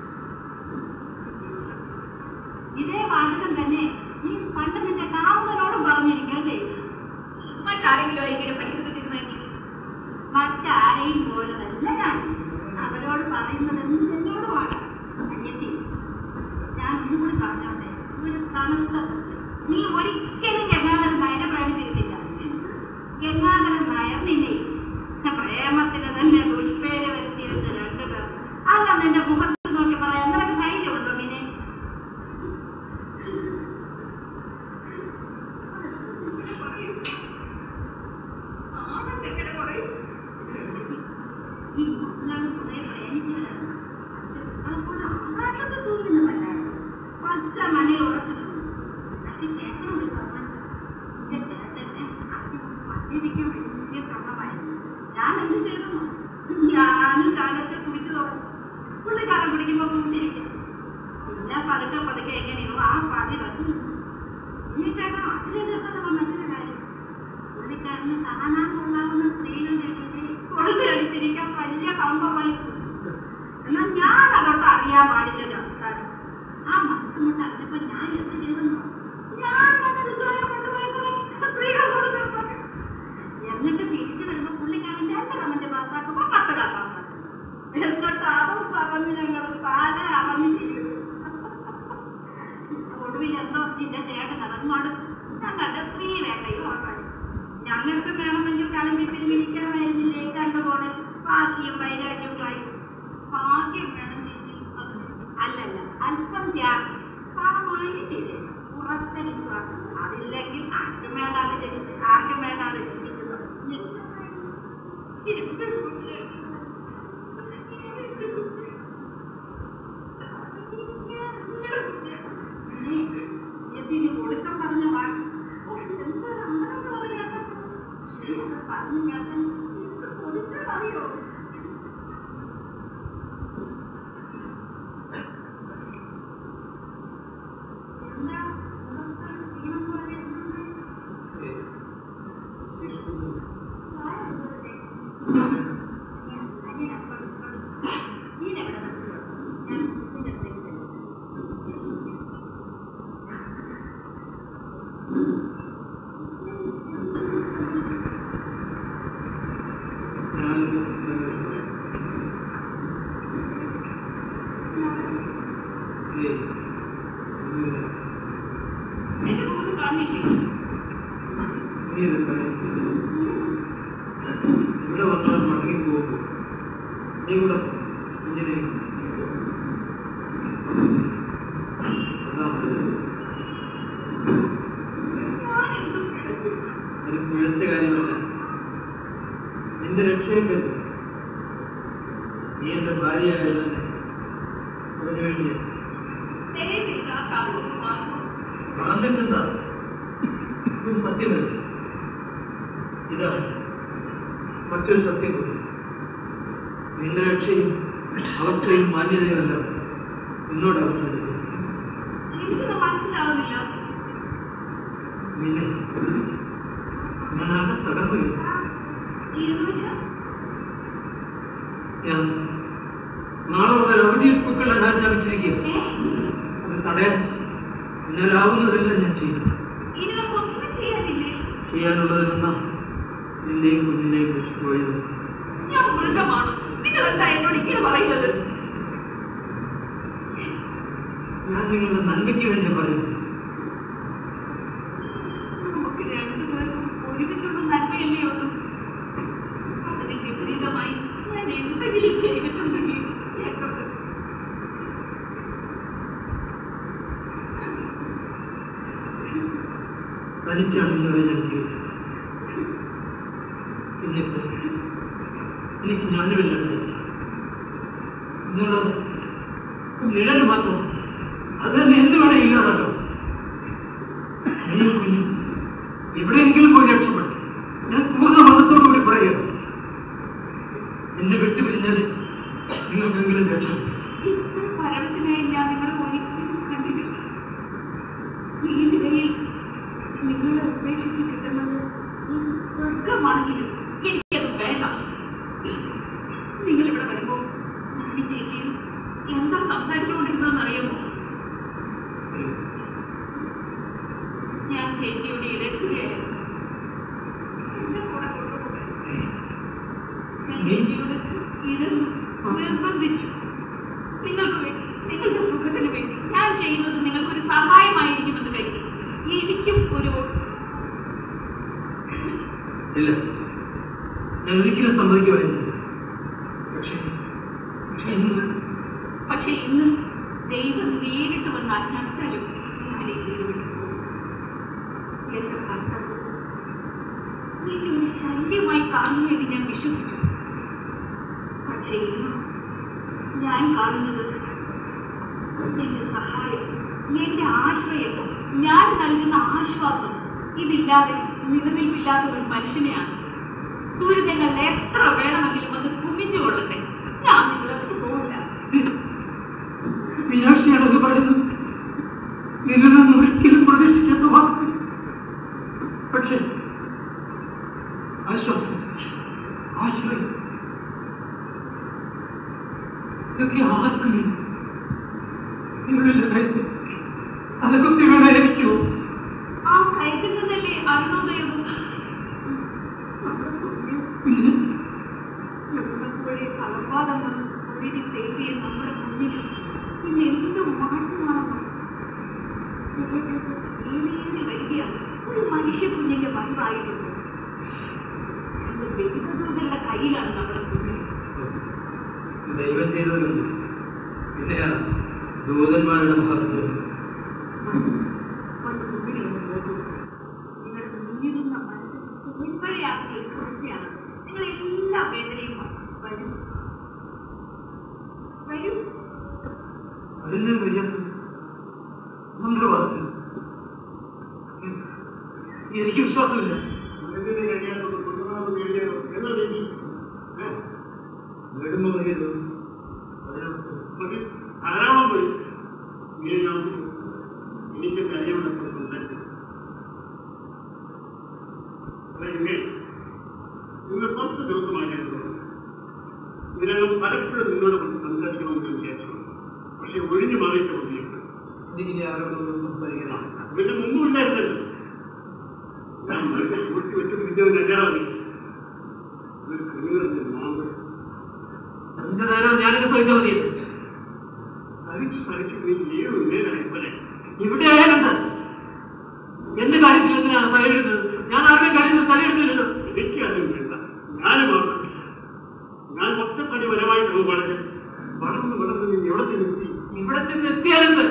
ഇതേ വാചകം തന്നെ നീ പണ്ട് നിന്റെ കാവുന്നതിനോടും പറഞ്ഞിരിക്കല്ലേ മറ്റാരെങ്കിലും ആയിരിക്കും പരിഹരിച്ചിരുന്നെങ്കിൽ മറ്റാരെയും പോലെ തന്നെ ഞാൻ അവരോട് പറയുന്നത് എന്ത് എന്നോടുമാണ് അനിയത്തി ഞാൻ ഒന്നുകൂടി പറഞ്ഞോട്ടെ ഒരു തണുത്ത സത്യം. നീ ഒരിക്കലും ഗംഗാധരൻ നായരെ പ്രേമിച്ചിരുന്നില്ല ഗംഗാധരൻ നായർ നിന്നെ പ്രേമത്തിന് തന്നെ ദുഷ്പേര് വരുത്തിയിരുന്ന രണ്ടുപേർ അല്ല നിന്റെ മുഖത്ത് നോക്കി പറയാൻ നിനക്ക് ധൈര്യമുണ്ടോ പിന്നെ ആണെന്നെങ്ങനെ പറയും ഈ മക്കളാണ് കുറെ പ്രേമിച്ചവരാണ് പക്ഷെ അവർക്കൊരു ആകാശത്ത് തൂങ്ങുന്നതല്ലായിരുന്നു പച്ച മണിയിൽ ഉറച്ചിട്ടുണ്ട് എനിക്ക് കേൾക്കണം ഒരു സമ്മതം എന്റെ ചേട്ടനെ ആദ്യം മദ്യപിക്കാൻ വലിയ ശ്രമമായിരുന്നു ഞാൻ എന്ത് ചെയ്തു ഞാനും കാലത്തെ കുടിച്ചു തുടങ്ങി പുള്ളിക്കാരൻ കുടിക്കുമ്പോ കുടിച്ചിരിക്കും പിന്നെ പതുക്കെ പതുക്കെ എങ്ങനെയോ ആ പതി വന്നു പുള്ളിക്കാരൻ അതിലെ നിർത്തണം മറ്റൊരു കാര്യം പുള്ളിക്കാരന് കാണാൻ കൊള്ളാവുന്ന സ്ത്രീകളുടെ ഇടയിൽ കൊളുത്തി അടിച്ചിരിക്കാൻ വലിയ കമ്പമായി എന്നാൽ ഞാൻ അതൊട്ട് അറിയാൻ പാടില്ലല്ലോ കാരണം ആ മനസ്സുകൊണ്ട് അറിഞ്ഞപ്പോ ഞാൻ എന്ത് ചെയ്തെന്നോ ഞാൻ തന്നെ ഇതുവരെ കൊണ്ടുപോയി തുടങ്ങി സ്ത്രീകളോട് നിർത്തണം. എന്നിട്ട് തിരിച്ചു വരുമ്പോ പുള്ളിക്കാരൻ രണ്ട് കമന്റ് പാസ്സാക്കുമ്പോ പത്ത് കാക്കാൻ എന്നിട്ട് അവൻ പറഞ്ഞു ഞങ്ങൾ പാല അവന്നിരിക്കുന്നു ഒടുവിൽ എന്തോ നിന്റെ ചേട്ടൻ നടന്നോട് ഞങ്ങളുടെ സ്ത്രീ വേണ്ടയോ ഉറപ്പായി ഞങ്ങൾക്ക് വേണമെങ്കിൽ കളമ്പിപ്പിൽ വിളിക്കണമായിരുന്നില്ലേ കണ്ടുപോലെ വാശിയും വൈരാഗ്യവുമായി ഭാഗ്യം വേണം ചേച്ചി അല്ലല്ല അല്പം ത്യാഗം പണമായിട്ടില്ലേ ഉറച്ച വിശ്വാസം അതില്ലെങ്കിൽ ആർക്കും വേണ്ടാതെ ജനിച്ച് ആർക്കും വേണ്ടാതെ ജീവിക്കുന്നത് ഇതിന് ഒടുക്കം പറഞ്ഞ വാക്ക് ഓ, എന്തൊരു അമ്പലം പോലെയാണ്. ഇത് പറഞ്ഞു കേട്ടാൽ ഇത് ഒടുക്കം അറിയോ എന്താ മുഖത്ത് ക്ഷീണം പോലെ എന്തുണ്ട്? ഞാൻ എന്റെ മുഖത്ത് കാണില്ലേ ഇവിടെ വന്നാൽ മടങ്ങി പോകും നീ കൂടെ കുഞ്ഞിനെ ഒരു മുഴുത്ത കാര്യമല്ല നിന്റെ രക്ഷയെ പറ്റി നീ എന്റെ ഭാര്യയായത് തന്നെ അതിനു വേണ്ടിയാണ് ദയവേത് ആ കാര്യം മാറുമോ പറഞ്ഞിട്ടെന്താ ഇത് സത്യമല്ല ഇതാ മറ്റൊരു സത്യം കൂടി നിന്റെ രക്ഷയും അവസ്ഥയും മാന്യതയുമല്ല നിന്നോട് അവസാനിച്ചത് എനിക്കത് മനസ്സിലാവുന്നില്ല നിന്നെ ഞാനാകെ തടവുകയും ഇരുന്നില്ല ഞാൻ നാളെ മുതൽ അവധിയിൽ പൂക്കൾ അനാചാരിച്ചിരിക്കുക ഏ അത് തടയാൻ എന്നാലാവുന്നതെല്ലാം ഞാൻ ചെയ്യും ഇനി നമുക്ക് ഒന്നും ചെയ്യാനില്ലേ ചെയ്യാനുള്ളതിനൊന്നാ നിന്റെയും കുഞ്ഞിനെയും കുറിച്ച് പോയത് ഞാൻ മൃഗമാണ് നിങ്ങൾ എന്താ എന്നോട് ഇങ്ങനെ പറയുന്നത് ഞാൻ നിങ്ങളുടെ നന്മയ്ക്ക് വേണ്ടി പറയുന്നു നമുക്ക് രണ്ടുപേർക്കും ഒരുമിച്ചുള്ള നന്മയല്ലേ ഒന്നും അതിന് വിപരീതമായി ഞാൻ എന്തെങ്കിലും ചെയ്തിട്ടുണ്ടെങ്കിൽ എന്നോട് തനിച്ചാണ് ഇന്നുവരെ ഞാൻ ജീവിച്ചത് എന്നിട്ട് എനിക്ക് ഞാനുമില്ല എന്നുള്ളത് നിഴല് മാത്രം അത് തന്നെ എന്ത് വേണേ ഇല്ലാതല്ലോ നീയും കുഞ്ഞും എവിടെയെങ്കിലും പോയി രക്ഷപ്പെട്ടു ഞാൻ പൂർണ്ണ മതത്തോടു കൂടി പറയുക എന്നെ വിട്ടുപിരിഞ്ഞാൽ നിങ്ങൾക്കെങ്കിലും രക്ഷപ്പെട്ടു ഇത്ര പരമത്തിനായി ഞാൻ നിങ്ങളെ ഒരിക്കലും കണ്ടിട്ടില്ല ഈ നിലയിൽ നിങ്ങളെ ഉപേക്ഷിച്ച് കിട്ടുന്നത് ഈ സ്വർഗമാണെങ്കിലും എനിക്കത് വേണ്ട നിങ്ങൾ ഇവിടെ വരുമ്പോ ഉണ്ണി ചേച്ചിയും എന്താ സംസാരിച്ചുകൊണ്ടിരുന്നതെന്ന് അറിയാമോ ഞാൻ ചേച്ചിയുടെ ഇരക്കുകയായിരുന്നു എന്നെ കൂടെ കൊണ്ടുപോകട്ടെ ഞാൻ ചേച്ചിയോട് ഇരുന്നു നിർബന്ധിച്ചു നിങ്ങൾക്ക് വേണ്ടി നിങ്ങളുടെ സുഖത്തിന് വേണ്ടി ഞാൻ ചെയ്യുന്നത് നിങ്ങൾക്കൊരു സഹായമായിരിക്കുമെന്ന് കരുതി എനിക്കും ഒരു ഇല്ല ഞാൻ ഒരിക്കലും സമ്മതിക്കുമായിരുന്നു പക്ഷേ പക്ഷേ ഇന്ന് പക്ഷെ ഇന്ന് ദൈവം നേരിട്ട് വന്ന് അജ്ഞാത്താലും ഞാൻ ഈ വീട് വിട്ടു പോകും. എന്റെ കർത്തവ്യം നിന്നെ ഒരു ശല്യമായി കാണുമെന്ന് ഞാൻ വിശ്വസിച്ചു പക്ഷേ ഇന്ന് ഞാൻ കാണുന്നത് എന്റെ സഹായം എന്റെ ആശ്രയം ഞാൻ നൽകുന്ന ആശ്വാസം ഇതില്ലാതെ നിലനിൽപ്പില്ലാത്ത ഒരു മനുഷ്യനെയാണ് ദുരിതങ്ങൾ എത്ര വേണമെങ്കിലും അത് കുമിഞ്ഞുകൊള്ളട്ടെ ഞാൻ നിങ്ങളെ പോകില്ല മീനാക്ഷിയാണത് പറയുന്നത് നിന്നിൽ നിന്ന് ഒരിക്കലും പ്രതീക്ഷിക്കാത്ത വാക്ക് പക്ഷേ ആശ്വാസം ആശ്രയം ഇതൊക്കെ ആർക്കും വേണ്ടി? നിങ്ങളുടെ കാര്യത്തിൽ അതൊക്കെ വേണമായിരിക്കുമോ ആ കയറ്റിൽ നിന്നല്ലേ അരുണോദയവും പിന്നെ ഞങ്ങൾക്ക് വഴി കളപ്പാതം വന്ന് ഒഴുകി തേടിയ നമ്മുടെ മുന്നിൽ പിന്നെ എന്ത് മാറ്റമാണെന്നോ ഏനേറി വരികയാണ് ഒരു മനുഷ്യ കുഞ്ഞിന്റെ വരവായിരുന്നു എന്റെ ദൈവദൂതരുടെ കയ്യിലാണ് നമ്മുടെ കുഞ്ഞ് ദൈവം ചെയ്തവരുണ്ട് പിന്നെ ആ ദൂതന്മാരുടെ മഹത്വം വന്ന് മുന്നിലൊന്ന് നോക്കൂ നിങ്ങൾക്ക് മുന്നിരുന്ന മനസ്സ് മുൻപഴയാക്കിയ ഒരു കുട്ടിയാണ് നിങ്ങൾ എല്ലാ വേദനയും വരൂ വരൂ അതിന് വലിയ മന്ത്രവാദം എനിക്ക് വിശ്വാസമില്ല വീടുമ്പോ വലിയത് അതിനകത്ത് ധാരാളം പോയി ഇങ്ങനെ ഞാൻ എനിക്ക് കാര്യമുള്ളപ്പോൾ സംസാരിക്കും അതെങ്ങനെ ഇന്ന് പത്ത് ദിവസമായിരുന്നു ഇതിനകം പലപ്പോഴും നിന്നോട് സംസാരിക്കണമെന്ന് വിചാരിച്ചു പക്ഷെ ഒഴിഞ്ഞു മാറിയിട്ട് മതിയുണ്ട് എനിക്കിനി ആരോടും സംസാരിക്കണം ഇതിന്റെ മുമ്പും ഇല്ലായിരുന്നല്ലോ ഞാൻ വെറുതെ കൂട്ടി വെച്ച് പിടിച്ചത് കല്യാണം ഒരു ക്രിമിനൽ മാമ്പഴം അതിന്റെ നേരം ഞാനൊക്കെ സഹിച്ചാൽ മതി സഹിക്കും സഹിച്ച് സഹിച്ച് നീ ഏഴ് നേരായി പോലെ ഇവിടെ ആയാലുണ്ട് എന്റെ കാര്യത്തിൽ എന്തിനാണ് തലയിടുന്നത് ഞാൻ ആരുടെ കാര്യത്തിൽ തലയിടുന്നില്ലല്ലോ എനിക്കതും വേണ്ട ഞാനും ഓർമ്മില്ല ഞാൻ ഒറ്റപ്പടി വരമായി വളരെ വളർന്ന് വളർന്ന് നീ എവിടെ ചെന്നെത്തി ഇവിടെ ചെന്ന് എത്തിയാലെന്ത്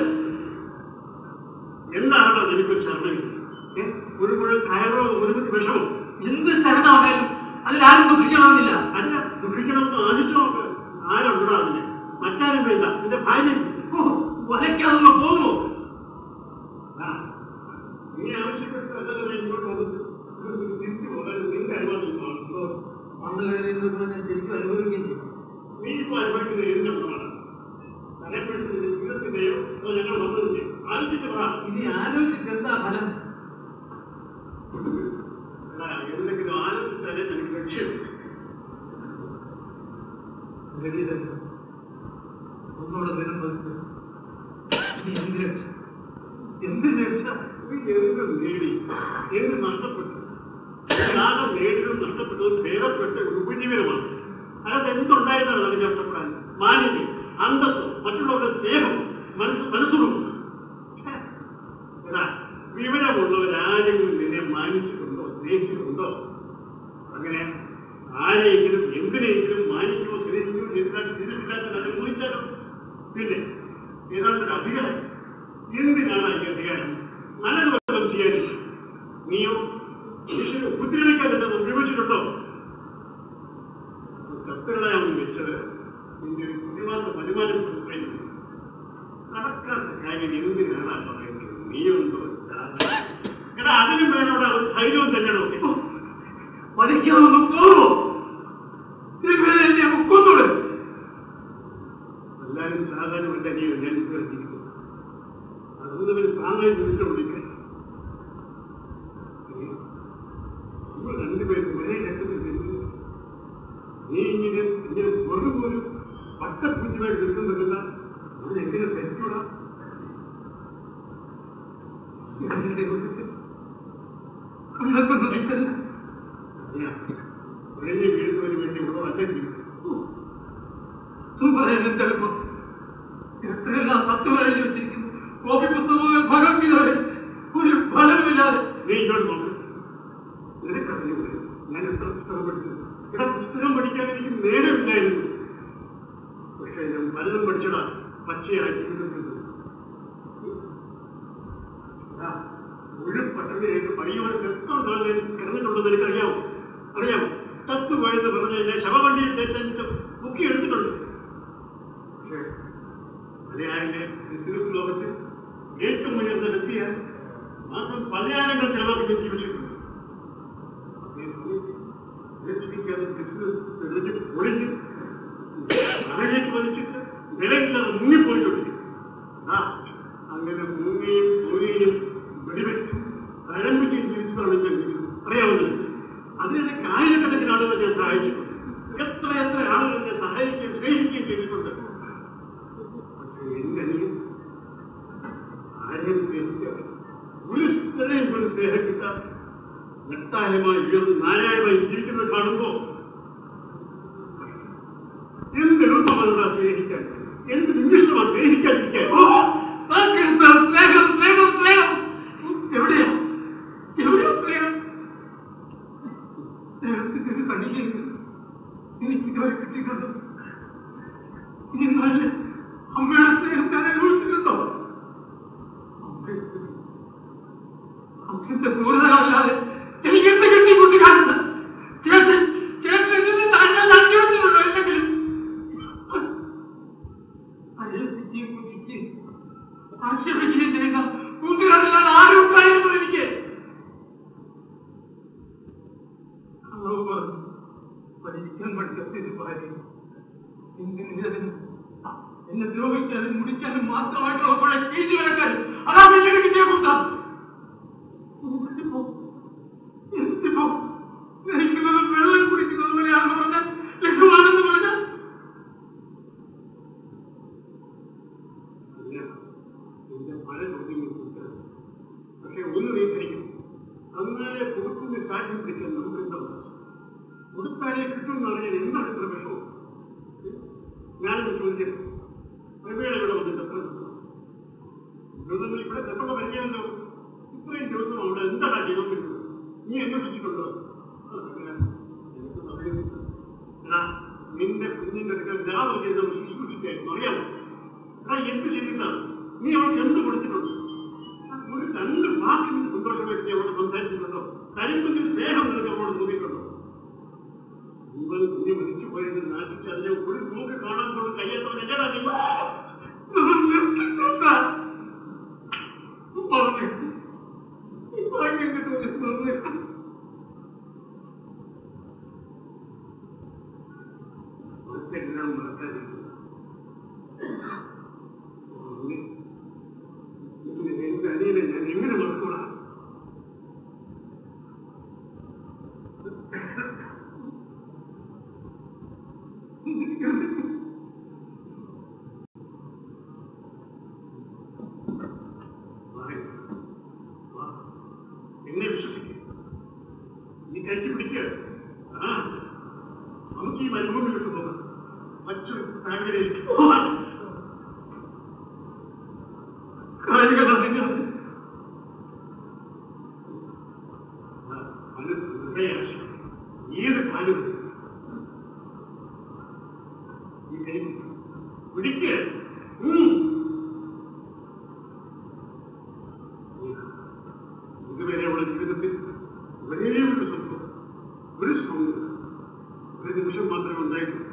എന്താണോ എനിക്കൊരു ശർമ്മയും ഒരു മുഴുവൻ കയറോ ഒരു വിഷമോ എന്ത് ശരണമായാലും അതിലാരും ദുഃഖിക്കണമെന്നില്ല അല്ല ദുഃഖിക്കണമെന്ന് ആദ്യത്തെ നോക്ക് ആരുണ്ടോ അതിന് മറ്റാരും വേണ്ട എന്റെ ഭാര്യ ഓ, വലയ്ക്കാതെ പോകുമോ ആ, നീ ആവശ്യപ്പെട്ടതല്ലേ ഇങ്ങോട്ട് വന്നത് തിരിച്ചു പോകാൻ നിന്റെ അനുവാദം വന്നു കയറിയെന്ന് ഞാൻ ശരിക്കും അനുഭവിക്കുകയും ചെയ്യും നീ ഇപ്പൊ അനുഭവിക്കുന്നത് എന്തിന്റെ ഗുണമാണ് തലപ്പെടുത്തുന്നത് ജീവിതത്തിന്റെയോ അതോ ഞങ്ങൾ വന്നതിന്റെയോ ആലോചിച്ച് പറ ഇനി ആലോചിച്ചിട്ട് എന്താ ഫലം അല്ല, എന്തെങ്കിലും ആലോചിച്ചാലേ നിനക്ക് ലക്ഷ്യം ഗതിയില്ല. ഒന്നുകൂടെ ദിനം പതിച്ചു ഇനി എന്ത് രക്ഷ എന്ത് രക്ഷ നീ എന്ത് നേടി എന്ത് നഷ്ടപ്പെട്ടു യാതൊരു നേടിയതും നഷ്ടപ്പെട്ടതും ഭേദപ്പെട്ട ഒരു ഉപജീവനമാണ് അതായത് എന്തുണ്ടായിരുന്നാണ് അതിന് നഷ്ടപ്പെടാൻ മാലിന്യം അന്തസ്സും മറ്റുള്ളവരുടെ സ്നേഹം മനസ്സ് മനസ്സുറും വിവരമുള്ളവരാരെങ്കിലും നിന്നെ മാനിച്ചിട്ടുണ്ടോ സ്നേഹിച്ചിട്ടുണ്ടോ അങ്ങനെ ആരെയെങ്കിലും എന്തിനെങ്കിലും മാനിക്കുകയോ സ്നേഹിക്കുകയോ ചെയ്താൽ തിരിച്ചില്ലാത്ത അനുഭവിച്ചാലോ പിന്നെ ഏതാണ്ടൊരു അധികാരം എന്തിനാണ് ഈ അധികാരം നല്ലത് വല്ലതും ചെയ്യാൻ നീയോ മനുഷ്യനെ ഉപദ്രവിക്കാൻ തന്നെ ഉപയോഗിച്ചിട്ടുണ്ടോ കത്തുകളാണ് വെച്ചത് നിന്റെ ഒരു പ്രതിമാസ വരുമാനം കഴിഞ്ഞു നടക്കാത്ത കാര്യം എന്തിനാണ് പറയുന്നത് നീയുണ്ടോ ചാ- എടാ അതിനും വേണോടാ ഒരു ധൈര്യവും തന്നെ നോക്കി പഠിക്കാതെ പോകുമോ ഇതിനുമേലെ എന്നെ കൊന്നൂടെ എല്ലാവരും സാധാരണ എന്റെ നീ ഞാൻ ജീവിക്കുന്നു അതുകൊണ്ട് അവന് താങ്ങായി വിളിച്ചു വിളിക്കാൻ നമ്മൾ രണ്ടുപേരും ഒരേ ഘട്ടത്തിൽ നിൽക്കുന്നു നീ ഇങ്ങനെ ഇങ്ങനെ വെറും ഒരു പട്ടപ്പൂജ്യമായി നിൽക്കുന്നില്ല അത് എങ്ങനെ തെറ്റൂടാ കണ്ണൊക്കെ നഷ്ടല്ല ഒരേ വീഴുന്നതിന് വേണ്ടി ഉള്ളതല്ല ജീവിതം പറയാൻ എളുപ്പം എത്രയെല്ലാം സത്യമായി വെച്ചിരിക്കുന്നു കോപ്പി പുസ്തകങ്ങൾ ഭഗവത്ഗീത വരെ ഒരു ഫലമില്ലാതെ നീ ഇങ്ങോട്ട് നോക്ക് നിനക്കറിയില്ല ഞാൻ എത്ര പുസ്തകം പഠിച്ചു ഇവിടെ പുസ്തകം പഠിക്കാൻ എനിക്ക് നേരമില്ലായിരുന്നു പക്ഷേ ഞാൻ പലതും പഠിച്ചതാ പച്ചയായി ജീവിതത്തിൽ ഒരു പട്ടണയിലേക്ക് പയ്യവർക്ക് എത്ര നാൾ കിടന്നിട്ടുണ്ടെന്ന് എനിക്കറിയാമോ അറിയാമോ തത്തുപോയെന്ന് പറഞ്ഞ് എന്നെ ശവവണ്ടിയിൽ തെറ്റെടുത്ത് മുക്കി എടുത്തിട്ടുണ്ട് പക്ഷേ മലയാളിന്റെ ബിസിനസ് ലോകത്ത് ഏറ്റവും ഉയർന്ന വ്യക്തിയായി മാസം പതിനായിരങ്ങൾ ചെലവാക്കി ജീവിച്ചിട്ടുണ്ട് അതേസമയത്ത് ലക്ഷ്മിക്കാതെ ബിസിനസ് തെളിഞ്ഞ് പൊളിഞ്ഞ് താഴേക്ക് വലിച്ചിട്ട് നിലയില്ലാതെ മുങ്ങിപ്പോയിട്ടുണ്ട് ആ അങ്ങനെ മുങ്ങിയും പൊരിയും വെടിവെച്ചും തഴമ്പിച്ചും ജീവിച്ചതാണ് ഞാൻ ജീവിതം അറിയാവുന്നത് അതിനിടയ്ക്ക് ആയിരക്കണക്കിന് ആളുകൾ ഞാൻ സഹായിച്ചിട്ടുണ്ട് എത്ര എത്ര ആളുകൾ എന്നെ സഹായിക്കുകയും സ്നേഹിക്കുകയും ചെയ്തിട്ടുണ്ട് പക്ഷേ എന്റെ അനിയൻ ആരെയും സ്നേഹിക്കാൻ ഒരു സ്ത്രീയും പോലും സ്നേഹം കിട്ടാൻ നെട്ടായമായി ഉയർന്ന് നാരായണമായി ജീവിക്കുന്നത് കാണുമ്പോ എന്ത് എളുപ്പമാണ് സ്നേഹിക്കാൻ എന്ത് നിമിഷമാണ് സ്നേഹിക്കാതിരിക്കാൻ ഓ, നാക്കെടുത്ത സ്നേഹം സ്നേഹം സ്നേഹം എവിടെയാ എവിടെയാ സ്നേഹം സ്നേഹത്തിന്റെ ഒരു കണികയുണ്ട് എനിക്ക് ഇതുവരെ കിട്ടിയിട്ടുണ്ട് ഇനി നല്ല അമ്മയുടെ സ്നേഹം ഞാൻ അനുഭവിച്ചിട്ടുണ്ടോ അച്ഛന്റെ ക്രൂരതകളല്ലാതെ എനിക്ക് എന്ത് കിട്ടി കുട്ടിക്കാരുണ്ട് ചേട്ടൻ ചേട്ടൻ ഇതിന് താങ്കൾ അന്വേഷിച്ചിട്ടുണ്ടോ എന്തെങ്കിലും അയൽസിക്കുകയും പുച്ഛിക്കുകയും ആക്ഷേപിക്കുകയും ചെയ്യുന്ന കൂട്ടുകാരിലാണ് ആരും ഉണ്ടായിരുന്നു എനിക്ക് അള്ളാഹു പറഞ്ഞു, പഠിക്കാൻ പഠിക്കത്തിന് ഭാര്യ എന്തിനും എന്നെ ദ്രോഹിക്കാനും മുടിക്കാനും മാത്രമായിട്ടുള്ള പഴയ കീഴ്ത്തി കിടക്കാൻ അതാ പിന്നീട് കിട്ടിയ കൂട്ടാം എന്തിപ്പോ എന്തിപ്പോ സ്നേഹിക്കുന്നത് വെള്ളം കുടിക്കുന്നത് പോലെയാണെന്ന് പറഞ്ഞാൽ ലഘുവാണെന്ന് പറഞ്ഞാൽ അല്ല, എന്റെ പല ചോദ്യങ്ങൾക്കുണ്ട് പക്ഷെ ഒന്ന് നീ ധരിക്കും അന്നാലെ കൊടുക്കുന്ന സാധ്യം പിടിക്കാൻ നമുക്ക് എന്താ കൊടുത്താലേ കിട്ടുമെന്ന് പറഞ്ഞാൽ എന്താണ് ഇത്ര വിഷമം ഞാനത് ചോദിക്കരുത് രവിയുടെ ഇവിടെ വന്നിട്ട് എത്ര ദിവസം നിങ്ങൾ ഇവിടെ ചെറുപ്പം പരിചയമല്ലോ ഇത്രയും ദിവസം അവിടെ എന്താണ് ചെയ്തോണ്ടിരുന്നത് നീ അന്വേഷിച്ചിട്ടുണ്ടോ അതൊക്കെ എനിക്ക് സമയമില്ല. എടാ, നിന്റെ കുഞ്ഞിന്റെ അടുക്കൽ രാവിലെ ചെയ്ത ശുശ്രൂഷിക്കായിരുന്നു അറിയാമോ എടാ എന്ത് ചെയ്തിട്ടാണ് നീ അവൾക്ക് എന്ത് കൊടുത്തിട്ടുണ്ട് ഒരു രണ്ട് വാക്കിന് സന്തോഷം വരുത്തി അവളോട് സംസാരിച്ചിട്ടുണ്ടോ കരിമ്പെങ്കിൽ സ്നേഹം നിനക്ക് അവളോട് തോന്നിയിട്ടുണ്ടോ മുമ്പ് കുഞ്ഞ് മരിച്ചു പോയത് നാട്ടിച്ച് അതിനെ ഒരു നോക്ക് കാണാൻ കൊണ്ട് കയ്യേറ്റം എന്നടാ നീ പറഞ്ഞു ഭാഗ്യം കിട്ടുമെന്ന് എല്ലാം മറക്കാതിരിക്കും എന്റെ അനിയനെ ഞാൻ എങ്ങനെ മറക്കൂടാ എന്നെ വിശ്വസിക്കുക നീ കഴിച്ചു പിടിക്കുക ആ നമുക്ക് ഈ മരുഭൂമിയിലേക്ക് പോകാം മറ്റൊരു താങ്കളിലേക്ക് പോകാം കാലിക നിങ്ങൾ മനസ്സ് ഹൃദയാശ ഏത് കാലവും ഈ കൈ പിടിക്കുക ഉം. ഇതുവരെയുള്ള ജീവിതത്തിൽ ഒരേ ഒരു സംഭവം ഒരു സംഭവം ഒരു നിമിഷം മാത്രമേ ഉണ്ടായിട്ടുള്ളൂ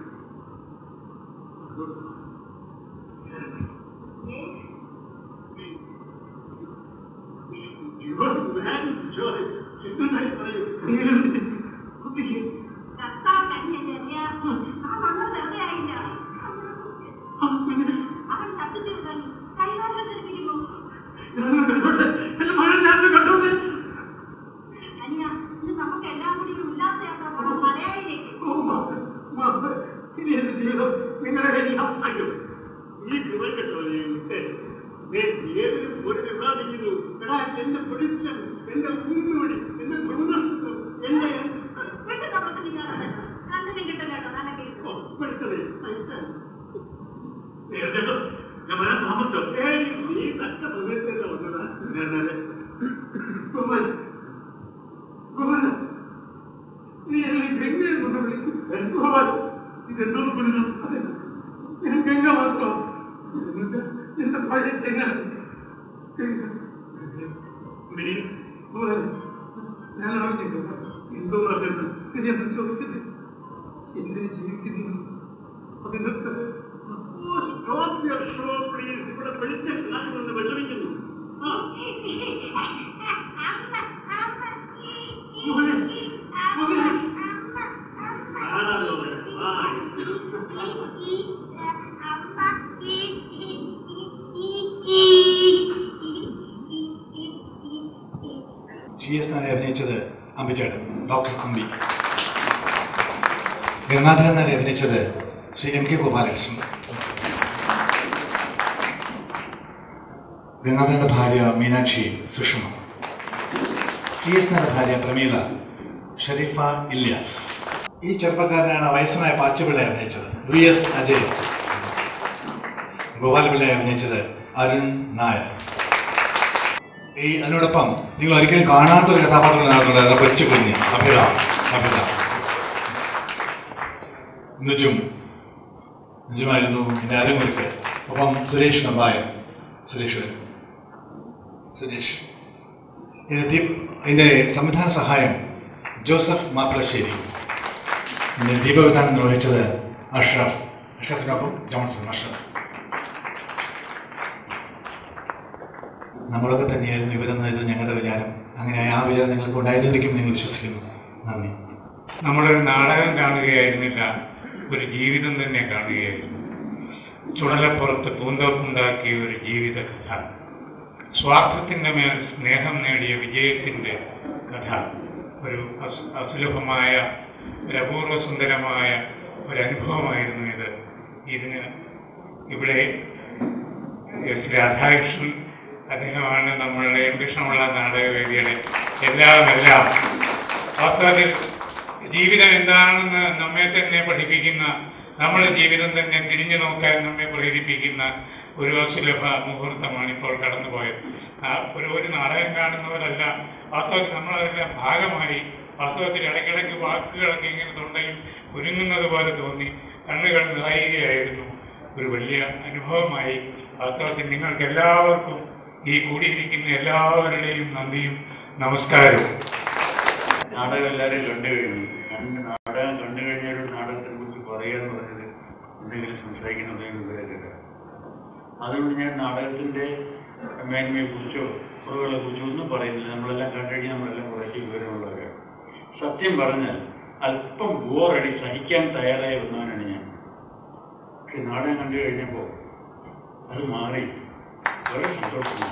കുട്ടിക്ക് കർത്താവ് തന്നെ ചെറിയ ആ മണ്ണ വെറുതെ ആയില്ല അവൻ ശബ്ദത്തിൽ വിടാൻ കൈകാര്യം തെളിപ്പിക്കുന്നു അനിയ ഇത് നമുക്ക് എല്ലാം കൂടി ഒരു ഉല്ലാസയാത്ര പോകണം മലയാളിയിലേക്ക് നിങ്ങളുടെ അയ്യോ ഈ കൃതക്കെട്ടോ ഏതിനും ഒരു വിവാദിക്കുന്നു എടാ എന്നെ പിടിച്ച് എന്റെ ഊന്നുപടി എന്റെ തൊണ്ണു എന്റെ പെട്ടെന്ന് നമുക്ക് നിങ്ങളാണ് കണ്ണിനും കിട്ടും കേട്ടോ നല്ല കേൾക്കും പെടുത്തണേ ഞാൻ വരാൻ താമസിച്ചോ ഏയ് നീ തക്ക സമയത്തല്ല വന്നതാ ഞാനത് ഗോപാൽ ഗോപാൽ നീ എന്നെ ഗംഗയെ കൊണ്ട് വിളിക്കും ഗോപാൽ ഇതെന്തോന്ന് വിളിച്ചു അതെ ഞാൻ ഗംഗ മാത്രം എന്നിട്ട് എന്റെ പഴയ ചെങ്ങൽ ഞാൻ അറിഞ്ഞില്ല എന്തോ പറഞ്ഞത് ഞാൻ ചോദിച്ചില്ല എന്തിന് ജീവിക്കുന്നു അതിനകത്ത് oh stop your show please ഇവിടെ വെളിച്ച നാട്ടിൽ നിന്ന് വിഷമിക്കുന്നു ആ മോനെ മോനെ ആരാണോ ആ ടി എസ് നായർ അഭിനയിച്ചത് അമ്പിച്ചേട്ടൻ ഡോക്ടർ അമ്പി ഗംഗാധരൻ നായർ അഭിനയിച്ചത് ശ്രീ എം കെ ഗോപാലകൃഷ്ണൻ ഗംഗാധരന്റെ ഭാര്യ മീനാക്ഷി സുഷമ ടി എസ് നായരുടെ ഭാര്യ പ്രമീള ഷരീഫ ഇല്യാസ് ഈ ചെറുപ്പക്കാരനാണ് വയസ്സനായ പാച്ചുപിള്ളയെ അഭിനയിച്ചത് വി എസ് അജയ് ഗോപാലപിള്ളയെ അഭിനയിച്ചത് അരുൺ നായർ ഈ അതിനോടൊപ്പം നിങ്ങൾ ഒരിക്കലും കാണാത്ത ഒരു കഥാപാത്രം നടത്തുന്നത് കൊച്ചു കുഞ്ഞ് അഭിത അഭിത നുജും നുജുമായിരുന്നു പിന്നെ അരുമുരുക്ക് ഒപ്പം സുരേഷ് നമ്പായ സുരേഷ് സുരേഷ് ഇതിന്റെ ദീപ് ഇതിന്റെ സംവിധാന സഹായം ജോസഫ് മാപ്പിളശ്ശേരി ഇതിന്റെ ദീപവിധാനം നിർവഹിച്ചത് അഷ്റഫ് അഷ്റഫിനൊപ്പം ജോൺസൺ അഷ്റഫ് നമ്മളൊക്കെ തന്നെയായിരുന്നു ഇവരെന്നായിരുന്നു ഞങ്ങളുടെ വിചാരം അങ്ങനെ ആ വിചാരം നിങ്ങൾക്ക് ഉണ്ടായിരുന്നിരിക്കും എന്ന് വിശ്വസിക്കുന്നു നന്ദി നമ്മളൊരു നാടകം കാണുകയായിരുന്നില്ല ഒരു ജീവിതം തന്നെ കാണുകയായിരുന്നു ചുടലപ്പുറത്ത് പൂന്തോപ്പുണ്ടാക്കിയ ഒരു ജീവിത കഥ സ്വാർത്ഥത്തിന്റെ മേൽ സ്നേഹം നേടിയ വിജയത്തിന്റെ കഥ ഒരു അസു- അസുലഭമായ ഒരു അപൂർവ സുന്ദരമായ ഒരു അനുഭവമായിരുന്നു ഇത് ഇതിന് ഇവിടെ എസ് രാധാകൃഷ്ണൻ അദ്ദേഹമാണ് നമ്മളുടെ കൃഷ്ണമുള്ള നാടകവേദിയുടെ എല്ലാം എല്ലാം വാസ്തവത്തിൽ ജീവിതം എന്താണെന്ന് നമ്മെ തന്നെ പഠിപ്പിക്കുന്ന നമ്മുടെ ജീവിതം തന്നെ തിരിഞ്ഞു നോക്കാൻ നമ്മെ പ്രേരിപ്പിക്കുന്ന ഒരു സുലഭ മുഹൂർത്തമാണ് ഇപ്പോൾ കടന്നുപോയത് ആ ഒരു ഒരു നാടകം കാണുന്നവരല്ല വാസ്തവത്തിൽ നമ്മളതെല്ലാം ഭാഗമായി വാസ്തവത്തിൽ ഇടയ്ക്കിടയ്ക്ക് വാക്കുകളൊക്കെ ഇങ്ങനെ തൊണ്ടയിൽ ഒരുങ്ങുന്നത് പോലെ തോന്നി കണ്ണുകൾ നിറയുകയായിരുന്നു ഒരു വലിയ അനുഭവമായി വാസ്തവത്തിൽ നിങ്ങൾക്ക് എല്ലാവർക്കും ഈ കൂടിയിരിക്കുന്ന എല്ലാവരുടെയും നന്ദിയും നമസ്കാരവും നാടകം എല്ലാവരും കണ്ടു കഴിഞ്ഞു കണ്ട് നാടകം കണ്ടു കഴിഞ്ഞൊരു നാടകത്തെ കുറിച്ച് പറയുക എന്ന് പറഞ്ഞത് എന്തെങ്കിലും സംസാരിക്കണമെന്ന് വിവരമില്ല അതുകൊണ്ട് ഞാൻ നാടകത്തിന്റെ മേന്മയെ കുറിച്ചോ കുറവുകളെ കുറിച്ചോ ഒന്നും പറയുന്നില്ല നമ്മളെല്ലാം കണ്ടു കഴിഞ്ഞാൽ നമ്മളെല്ലാം കുറച്ച് വിവരമുള്ളവരാണ് സത്യം പറഞ്ഞാൽ അല്പം ബോറടി സഹിക്കാൻ തയ്യാറായി വന്നവനാണ് ഞാൻ പക്ഷെ നാടകം കണ്ടു കഴിഞ്ഞപ്പോൾ അത് മാറി വളരെ സന്തോഷമുണ്ട്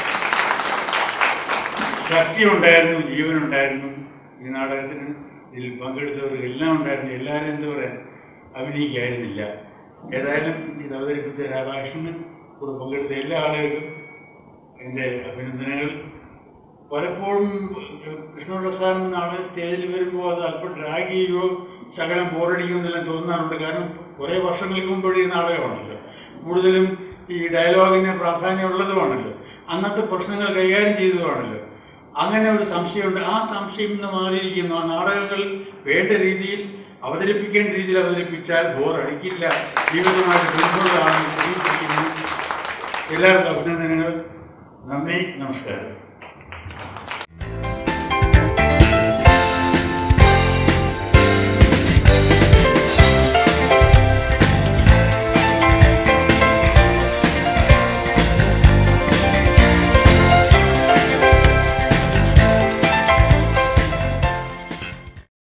ശക്തി ഉണ്ടായിരുന്നു ജീവനുണ്ടായിരുന്നു ഈ നാടകത്തിന് ഇതിൽ പങ്കെടുത്തവർ എല്ലാം ഉണ്ടായിരുന്നു എല്ലാവരും എന്താ പറയാ അഭിനയിക്കായിരുന്നില്ല ഏതായാലും ഇത് അവതരിപ്പിച്ച രാധാകൃഷ്ണൻ കൂടെ പങ്കെടുത്ത എല്ലാ ആളുകൾക്കും എൻ്റെ അഭിനന്ദനങ്ങൾ പലപ്പോഴും കൃഷ്ണപ്രസാദ് നാളെ സ്റ്റേജിൽ വരുമ്പോൾ അത് അല്പം ഡ്രാഗ് ചെയ്യുകയോ ശകലം ബോറടിക്കുകയോ എന്നെല്ലാം തോന്നാറുണ്ട് കാരണം കുറേ വർഷങ്ങൾക്ക് മുമ്പ് ഈ നാടകമാണല്ലോ കൂടുതലും ഈ ഡയലോഗിന് പ്രാധാന്യമുള്ളതുമാണല്ലോ അന്നത്തെ പ്രശ്നങ്ങൾ കൈകാര്യം ചെയ്തതുമാണല്ലോ അങ്ങനെ ഒരു സംശയമുണ്ട് ആ സംശയം ഇന്ന് മാറിയിരിക്കുന്നു ആ നാടകങ്ങൾ വേണ്ട രീതിയിൽ അവതരിപ്പിക്കേണ്ട രീതിയിൽ അവതരിപ്പിച്ചാൽ ബോർ അടിക്കില്ല ജീവിതമായിട്ട് ബന്ധമുള്ളതാണെന്ന് പ്രതീക്ഷിക്കുന്നു എല്ലാവർക്കും അഭിനന്ദനങ്ങൾ നന്ദി നമസ്കാരം